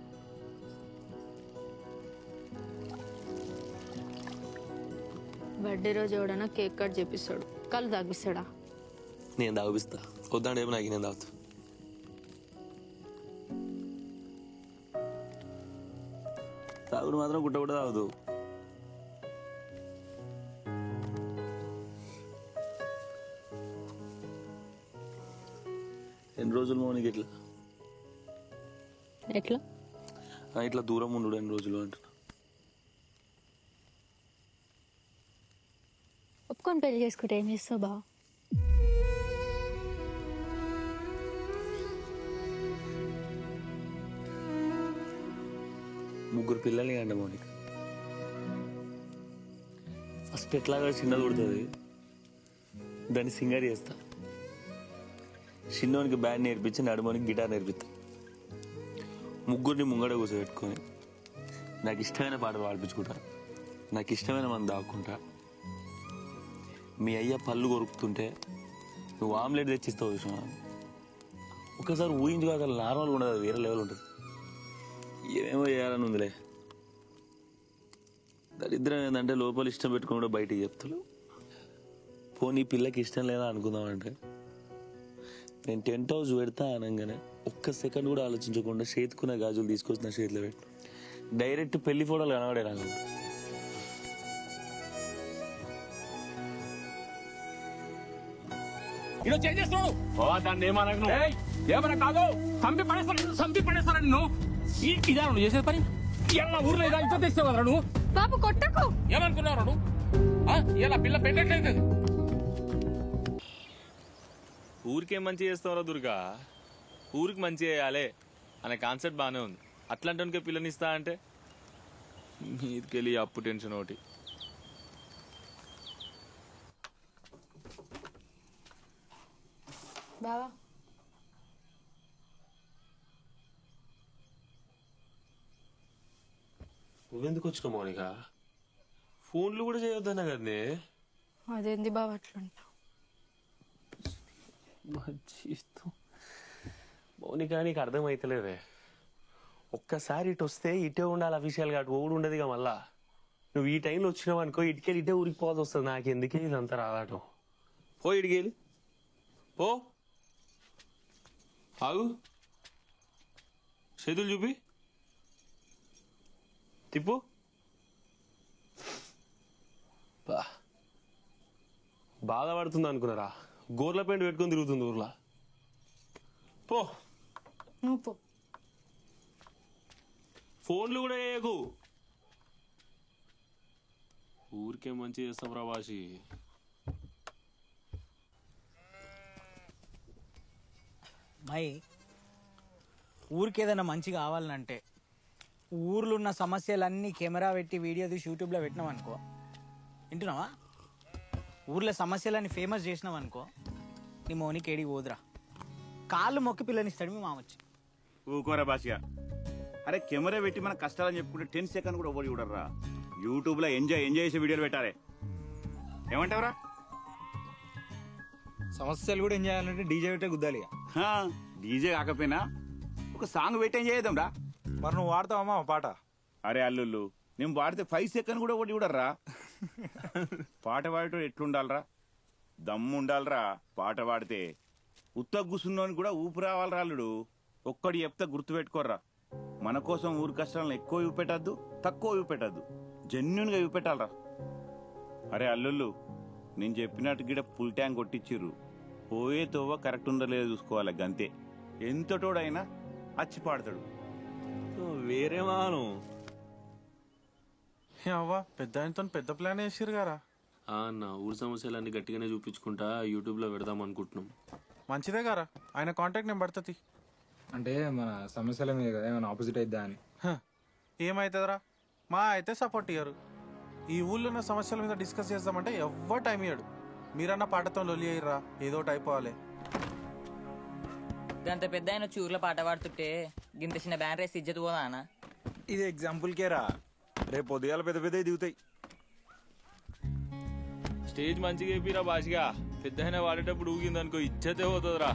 birthday రోజు ఎవడన్నా కేక్ కట్ చేపిస్తాడు కళ్ళు తాగిస్తాడా నేను తాగిస్తా వద్దంటే ఏమో నాకు నేను తాగుతా తాగుడు మాత్రం గుట్ట కూడా తాగుదు ఎన్ని రోజులు మౌనికి ఇట్లా ఎట్లా ఆ, ఇట్లా దూరం ఉండు ఎన్ని రోజులు అంటున్నా ఒప్పుకొని పెళ్లి చేసుకుంటే ఏం చేస్తావు బా ముగ్గురు పిల్లల్ని అండి మౌనిక ఫస్ట్ ఎట్లాగా చిన్నది కొడుతుంది దాన్ని సింగర్ చేస్తా చిన్నోనికి బ్యాండ్ నేర్పించి నడుమోనికి గిటార్ నేర్పిస్తా ముగ్గురిని ముంగడ కూర్చోబెట్టుకొని నాకు ఇష్టమైన పాట పాడిపించుకుంటా నాకు ఇష్టమైన మంది దాక్కుంటా మీ అయ్య పళ్ళు కొరుకుతుంటే నువ్వు ఆమ్లెట్ తెచ్చిస్తావు చూసినా ఒకసారి ఊహించుకో అసలు నార్మల్ ఉండదు అది వేరే లెవెల్ ఉంటుంది ఏమేమో చేయాలని ఉందిలే దరిద్రం ఏంటంటే లోపల ఇష్టం పెట్టుకుని కూడా బయటికి చెప్తాడు పోనీ ఈ పిల్లకి ఇష్టం లేదా అనుకుందామంటే నేను టెంట్ హౌస్ పెడతా అనగానే ఒక్క సెకండ్ కూడా ఆలోచించకుండా చేతుకున్న గాజులు తీసుకొచ్చి నా చేతిలో పెట్టు డైరెక్ట్ పెళ్లి ఫోటోలు కనబడే నాకు ఈరోజు చేంజ్ చేస్తున్నాడు దాన్ని ఏమనకు ఏమన్నా కాదు చంపి పడేస్తాను చంపి పడేస్తాను నిన్ను ఈ- ఇదా నువ్వు చేసేది పని ఇలా ఊర్లో ఇదా ఇంత తెస్తావు కదా నువ్వు బాబు కొట్టకు ఏమనుకున్నావు నువ్వు ఆ? ఇలా పిల్ల పెట్టట్లేదు ఊరికేం మంచి చేస్తావురా దుర్గా ఊరికి మంచి చేయాలి అనే కాన్సెప్ట్ బాగానే ఉంది అట్లాంటి పిల్లనిస్తా అంటే మీదికెళ్ళి అప్పు టెన్షన్ ఒకటి బావా నువ్వెందుకు వచ్చినావు మౌనిక ఫోన్లు కూడా చేయొద్దన్నా కదనే అదేంది బావ అట్లుంటా జీవితం మౌనిక నీకు అర్థమైతలేదే ఒక్కసారి ఇటు వస్తే ఇటే ఉండాలి అఫీషియల్ గా అటు ఓడు ఉండదుగా మళ్ళా నువ్వు ఈ టైంలో వచ్చినావు అనుకో ఇటుకెళ్ళి ఇటే ఊరికి పోవాల్సి వస్తుంది నాకు ఎందుకే ఇదంతా రావటం పో ఇటుకెళ్ళి పో ఆగు చేతులు చూపి తిప్పు బా బాధపడుతుంది అనుకున్నారా గోర్ల పెయింట్ పెట్టుకొని తిరుగుతుంది ఊర్లో పో నువ్వు పో ఫోన్లు కూడా చేయకు ఊరికే మంచి చేస్తాం ప్రవాసి మై ఊరికి ఏదైనా మంచి కావాలంటే ఊర్లో ఉన్న సమస్యలన్నీ కెమెరా పెట్టి వీడియో తీసి యూట్యూబ్లో పెట్టినాం అనుకో వింటున్నావా ఊర్లో సమస్యలన్నీ ఫేమస్ చేసినాం అనుకో నీ మోనికి ఏడికి పోదురా కాళ్ళు మొక్కి పిల్లనిస్తాడు మీ మామచ్చి ఊకోరా బాసిగా అరే కెమెరా పెట్టి మన కష్టాలని చెప్పుకుంటే టెన్ సెకండ్ కూడా ఓడి చూడరా యూట్యూబ్ లో ఎంజాయ్ ఎంజాయ్ చేసే వీడియోలు పెట్టాలి ఏమంటావురా సమస్యలు కూడా ఏం చేయాలంటే డీజే పెట్టే గుద్దాలి ఇక. డీజే కాకపోయినా ఒక సాంగ్ పెట్టి ఏం చేద్దాం రా మరి నువ్వు వాడతావమ్మా పాట అరే అల్లుళ్ళు నేను పాడితే ఫైవ్ సెకండ్ కూడా ఒకటి చూడర్రా పాట పాడటం ఎట్లుండాలరా దమ్ము ఉండాలరా పాట పాడితే ఉత్త కూసున్నోని కూడా ఊపు రావాలరా అల్లుడు ఒక్కడి చెప్తే గుర్తుపెట్టుకోర్రా మన కోసం ఊరి కష్టాలను ఎక్కువ చూపెట్టద్దు తక్కువ చూపెట్టద్దు జెన్యున్ గా చూపెట్టాలరా అరే అల్లుళ్ళు నేను చెప్పినట్టు గిడ ఫుల్ ట్యాంక్ కొట్టించిర్రు పోయే తోవ కరెక్ట్ ఉందో లేదో చూసుకోవాలి గంతే ఎంతటోడైనా అచ్చి పాడతాడు వేరే మాను అవ్వా పెద్ద ఆయనతో పెద్ద ప్లాన్ వేసిరు గారా ఆ అన్న ఊరి సమస్యలన్నీ గట్టిగానే చూపించుకుంటా యూట్యూబ్ లో పెడదాం అనుకుంటున్నాం మంచిదే గారా ఆయన కాంటాక్ట్ నేను పడుతుంది అంటే మన సమస్యల మీద కదా ఏమైనా ఆపోజిట్ అయిద్దా అని ఏమవుతుందిరా మా అయితే సపోర్ట్ ఇయ్యరు ఈ ఊళ్ళో ఉన్న సమస్యల మీద డిస్కస్ చేద్దామంటే ఎవ్వరు టైం ఇయ్యడు మీరన్న పాటతో లొలి అయ్యిర్రా ఏదో ఒకటి అయిపోవాలి గంత పెద్ద ఆయన వచ్చి ఊర్లో పాట పాడుతుంటే గింత చిన్న బ్యాన్ రేస్ ఇజ్జత్ పోదా అన్న ఇది ఎగ్జాంపుల్ కేరా రేపు పొద్దుగాల పెద్ద పెద్ద దిగుతాయి స్టేజ్ మంచిగా అయిపోయిరా భాషగా పెద్ద అయినా వాడేటప్పుడు ఊగిందనుకో ఇచ్చతే పోతుందిరా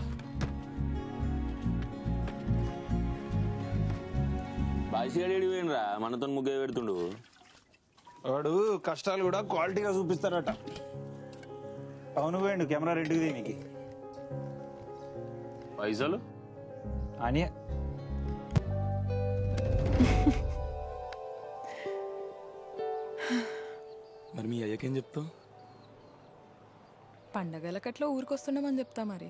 భాషగాడు పోయినరా మనతో ముగ్గే పెడుతుండు వాడు కష్టాలు కూడా క్వాలిటీగా చూపిస్తారట అవును పోయిండు కెమెరా రెండుకి దీనికి పైసలు అని మరి మీ అయ్యకేం చెప్తావు పండగలకట్లా ఊరికొస్తున్నామని చెప్తా మరి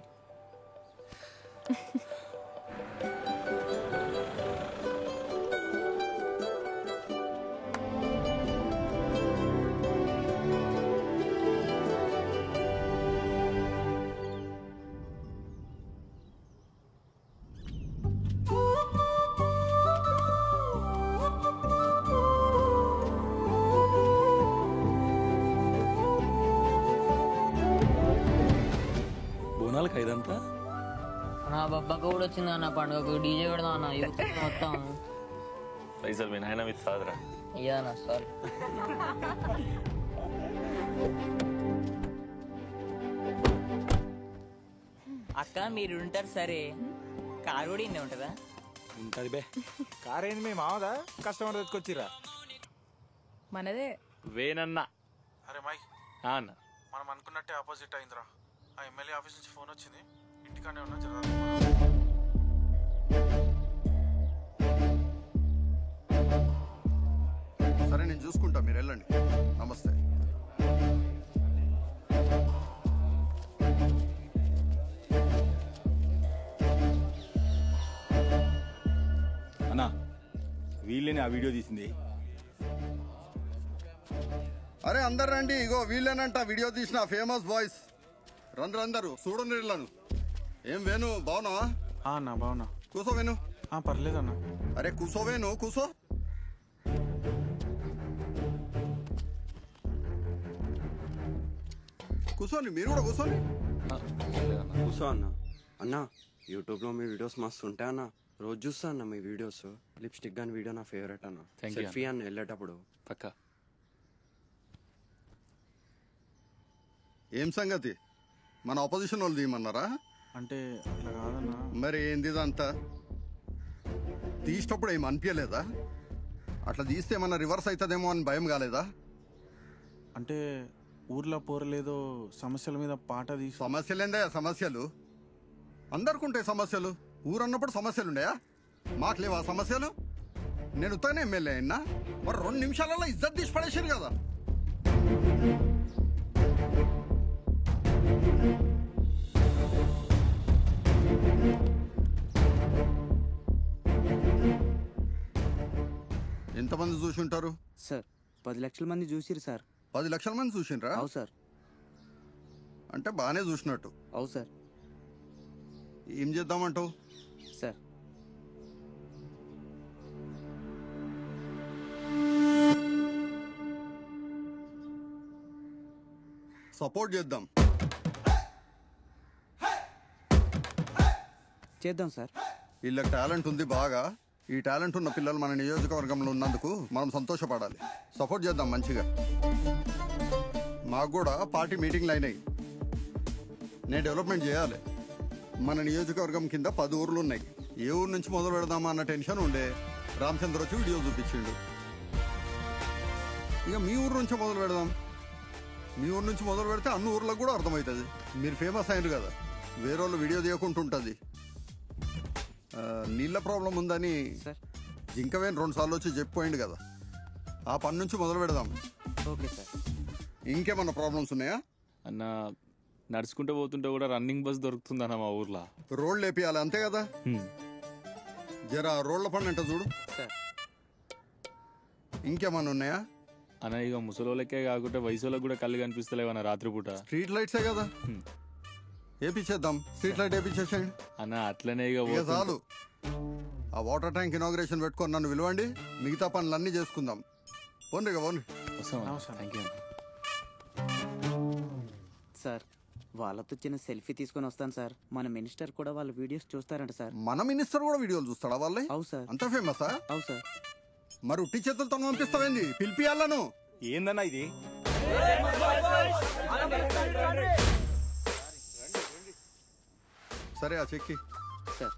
బోనాలకు ఐదంతా నా బొబ్బక కూడా వచ్చింది అన్న పండుగకు డీజే పెడదాం అన్న యూత్ మొత్తం పైసలు మీ నాయన మీద సాదరా అయ్యా నా సారీ అక్క మీరు ఉంటారు సరే కారు కూడా ఇన్నే ఉంటుందా ఉంటది బే కార్ ఏంది మీ మామదా కస్టమర్ తెచ్చుకొచ్చిరా మనదే వేనన్నా అరే మై ఆ అన్న మనం అనుకున్నట్టే ఆపోజిట్ అయిందిరా ఆ ఎమ్మెల్యే ఆఫీస్ నుంచి ఫోన్ వచ్చింది ఇంటికాడే ఉన్నా జరగాలి సరే నేను చూసుకుంటా మీరు వెళ్ళండి నమస్తే అన్నా వీళ్ళని ఆ వీడియో తీసింది అరే అందరు రండి ఇగో వీళ్ళేనంట వీడియో తీసిన ఫేమస్ బాయ్స్ రండి అందరు చూడండి వీళ్ళను ఏం వేణు బాగున్నావా అన్న బాగున్నా కూసో వేణు పర్లేదన్న అరే కూసో వేణు కూసో కూర్చోండి మీరు కూడా కూర్చోండి కూర్చో అన్న అన్న యూట్యూబ్లో మీ వీడియోస్ మస్తు ఉంటాయి అన్న రోజు చూస్తా అన్న మీ వీడియోస్ లిప్స్టిక్ గాని వీడియో నా ఫేవరెట్ అన్న Thank you సెల్ఫీ అన్న వెళ్ళేటప్పుడు పక్క ఏం సంగతి మన ఆపోజిషన్ వాళ్ళు తీయమన్నారా అంటే అట్లా కాదన్నా మరి ఏంది ఇదంతా తీసేటప్పుడు ఏం అనిపించలేదా అట్లా తీస్తే ఏమన్నా రివర్స్ అవుతుందేమో అని భయం కాలేదా అంటే ఊర్లో పోరలేదో సమస్యల మీద పాట తీసి సమస్యలేందా సమస్యలు అందరికి ఉంటాయి సమస్యలు ఊరన్నప్పుడు సమస్యలు ఉండయా మాకు లేవా సమస్యలు నేను ఉత్తగానే ఎమ్మెల్యే అయినా మరి రెండు నిమిషాలలో ఇజ్జత్ తీసి పడేసారు కదా ఎంతమంది చూసి ఉంటారు సార్ పది లక్షల మంది చూసిరు సార్ పది లక్షల మంది చూసిండ్రా అవు సార్ అంటే బాగానే చూసినట్టు అవు సార్ ఏం చేద్దామంటావు సార్ సపోర్ట్ చేద్దాం చేద్దాం సార్ వీళ్ళకి టాలెంట్ ఉంది బాగా ఈ టాలెంట్ ఉన్న పిల్లలు మన నియోజకవర్గంలో ఉన్నందుకు మనం సంతోషపడాలి సపోర్ట్ చేద్దాం మంచిగా మాకు కూడా పార్టీ మీటింగ్లు అయినాయి నేను డెవలప్మెంట్ చేయాలి మన నియోజకవర్గం కింద పది ఊర్లు ఉన్నాయి ఏ ఊరు నుంచి మొదలు పెడదామా అన్న టెన్షన్ ఉండే రామచంద్ర వచ్చి వీడియో చూపించిండు ఇక మీ ఊరు నుంచి మొదలు పెడదాం మీ ఊరు నుంచి మొదలు పెడితే అన్ని ఊర్లకు కూడా అర్థమవుతుంది మీరు ఫేమస్ అయినారు కదా వేరే వాళ్ళు వీడియో తీయకుంటుంటుంది ఆ, నీళ్ళ ప్రాబ్లం ఉందని జింకవేన్ రెండు సార్లు వచ్చి చెప్పిపోయింది కదా ఆ పని నుంచి మొదలు పెడదాం ఓకే సార్ ఇంకేమన్నా ప్రాబ్లమ్స్ ఉన్నాయా అన్న నడుచుకుంటూ పోతుంటే కూడా రన్నింగ్ బస్ దొరుకుతుందన్న మా ఊర్లో రోడ్లు వేపియాలి అంతే కదా జర ఆ రోడ్ల పని అంటే చూడు సార్ ఇంకేమన్నా ఉన్నాయా అన్న ఇక ముసలోళ్ళకే కాకుండా వయసులోకి కూడా కళ్ళు కనిపిస్తలేవన్న రాత్రిపూట స్ట్రీట్ లైట్సే కదా వేపించేద్దాం స్ట్రీట్ లైట్ వేపించేసేయండి అన్న అట్లనే ఇక ఇక పోతుంటే- చాలు ఆ వాటర్ ట్యాంక్ ఇనాగ్రేషన్ పెట్టుకొని నన్ను పిలవండి మిగతా పనులన్నీ చేసుకుందాం పోండి ఇక పోండి థ్యాంక్ యూ సార్ వాళ్ళతో చిన్న సెల్ఫీ తీసుకొని వస్తాను సార్ మన మినిస్టర్ కూడా వాళ్ళ వీడియోస్ చూస్తారంట సార్ మన మినిస్టర్ కూడా వీడియోలు చూస్తాడా వాళ్ళే అవు సార్ అంత ఫేమసా అవు సార్ మరి ఉట్టి చేతులతో పంపిస్తావేంది పిలిపియాలను ఏందన్నా ఇది సరే ఆ చెక్కి సార్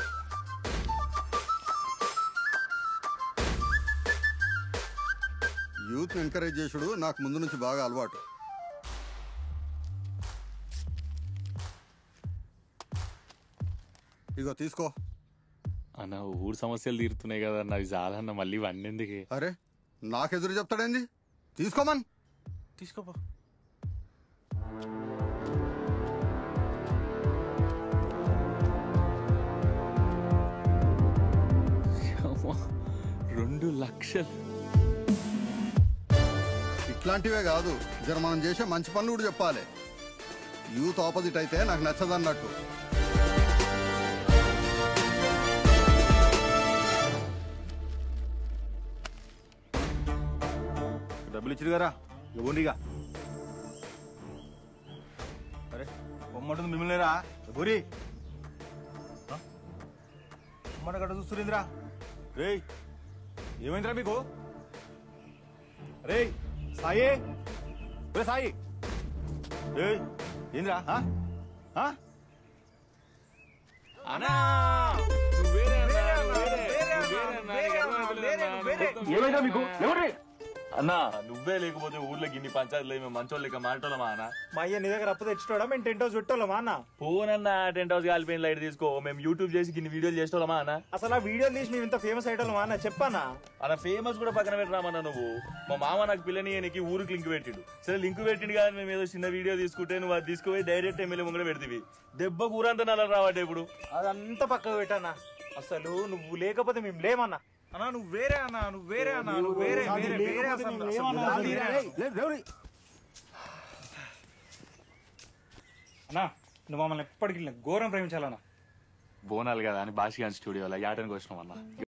యూత్ ఎంకరేజ్ చేసుడు నాకు ముందు నుంచి బాగా అలవాటు ఇగో తీసుకో అన్న ఊరు సమస్యలు తీరుతున్నాయి కదా అన్న అవి చాలన్న మళ్ళీ ఇవన్నీ ఎందుకే అరే నాకెదురు చెప్తాడేంది తీసుకోమన్ తీసుకోపో అమ్మా, రెండు లక్షలు ఇట్లాంటివే కాదు జర మనం చేసే మంచి పనులు కూడా చెప్పాలి యూత్ ఆపోజిట్ అయితే నాకు నచ్చదన్నట్టు డబ్బులు ఇచ్చిరు కదా ఇవ్వండిగా అరే బొమ్మంటుంది మిమ్మల్ని రా బురి బొమ్మట గడ్డ చూస్తురిందిరా రేయ్ ఏమైందిరా మీకు రేయ్ సాయి రే సాయి రేయ్ ఏందిరా ఆ? ఆ? అన్నా నువ్వేరే అన్నా, నువ్వేరే, నువ్వేరే అన్నా, నీకు అర్థమవుతలేదన్నా. ఏమైందా మీకు ఎవరి అన్నా నువ్వే లేకపోతే ఊర్లో గిన్ని పంచాయతీలు మేము మంచోళ్ళు లేక మాటోళ్ళమా అన్న మా అయ్య నీ దగ్గర అప్పు తెచ్చుకోవడం మేము టెంట్ హౌస్ పెట్టోళ్ళమా అన్న పోనన్నా టెంట్ హౌస్ కాలిపోయిన లైట్ తీసుకో మేము యూట్యూబ్ చేసి గిన్ని వీడియోలు చేసేవాళ్ళమా అన్న అసలు ఆ వీడియోలు తీసి మేము ఇంత ఫేమస్ అయ్యేటోళ్ళమా అన్న చెప్పానా అలా ఫేమస్ కూడా పక్కన పెట్టరామన్నా నువ్వు మా మామ నాకు పిల్లని నీకు ఊరికి లింక్ పెట్టిండు సరే లింక్ పెట్టిండు కానీ మేము ఏదో చిన్న వీడియో తీసుకుంటే నువ్వు అది తీసుకుపోయి డైరెక్ట్ ఎమ్మెల్యే ముంగడ పెడతీవి దెబ్బ కూరంతా నల్ల రావట్టే ఇప్పుడు అదంతా పక్కకు పెట్టానా అసలు నువ్వు లేకపోతే మేము లేమన్నా అన్నా నువ్వు వేరే అన్నా నువ్వు వేరే అన్నా నువ్వు వేరే వేరే వేరే అసలు అసలు వేరే అన్నా. అన్నా నువ్వు మమ్మల్ని ఎప్పటికీ ఘోరం ప్రేమించాలన్నా బోనాలు కదా అని భాష స్టూడియోలో యాటనికి వచ్చినాం అన్న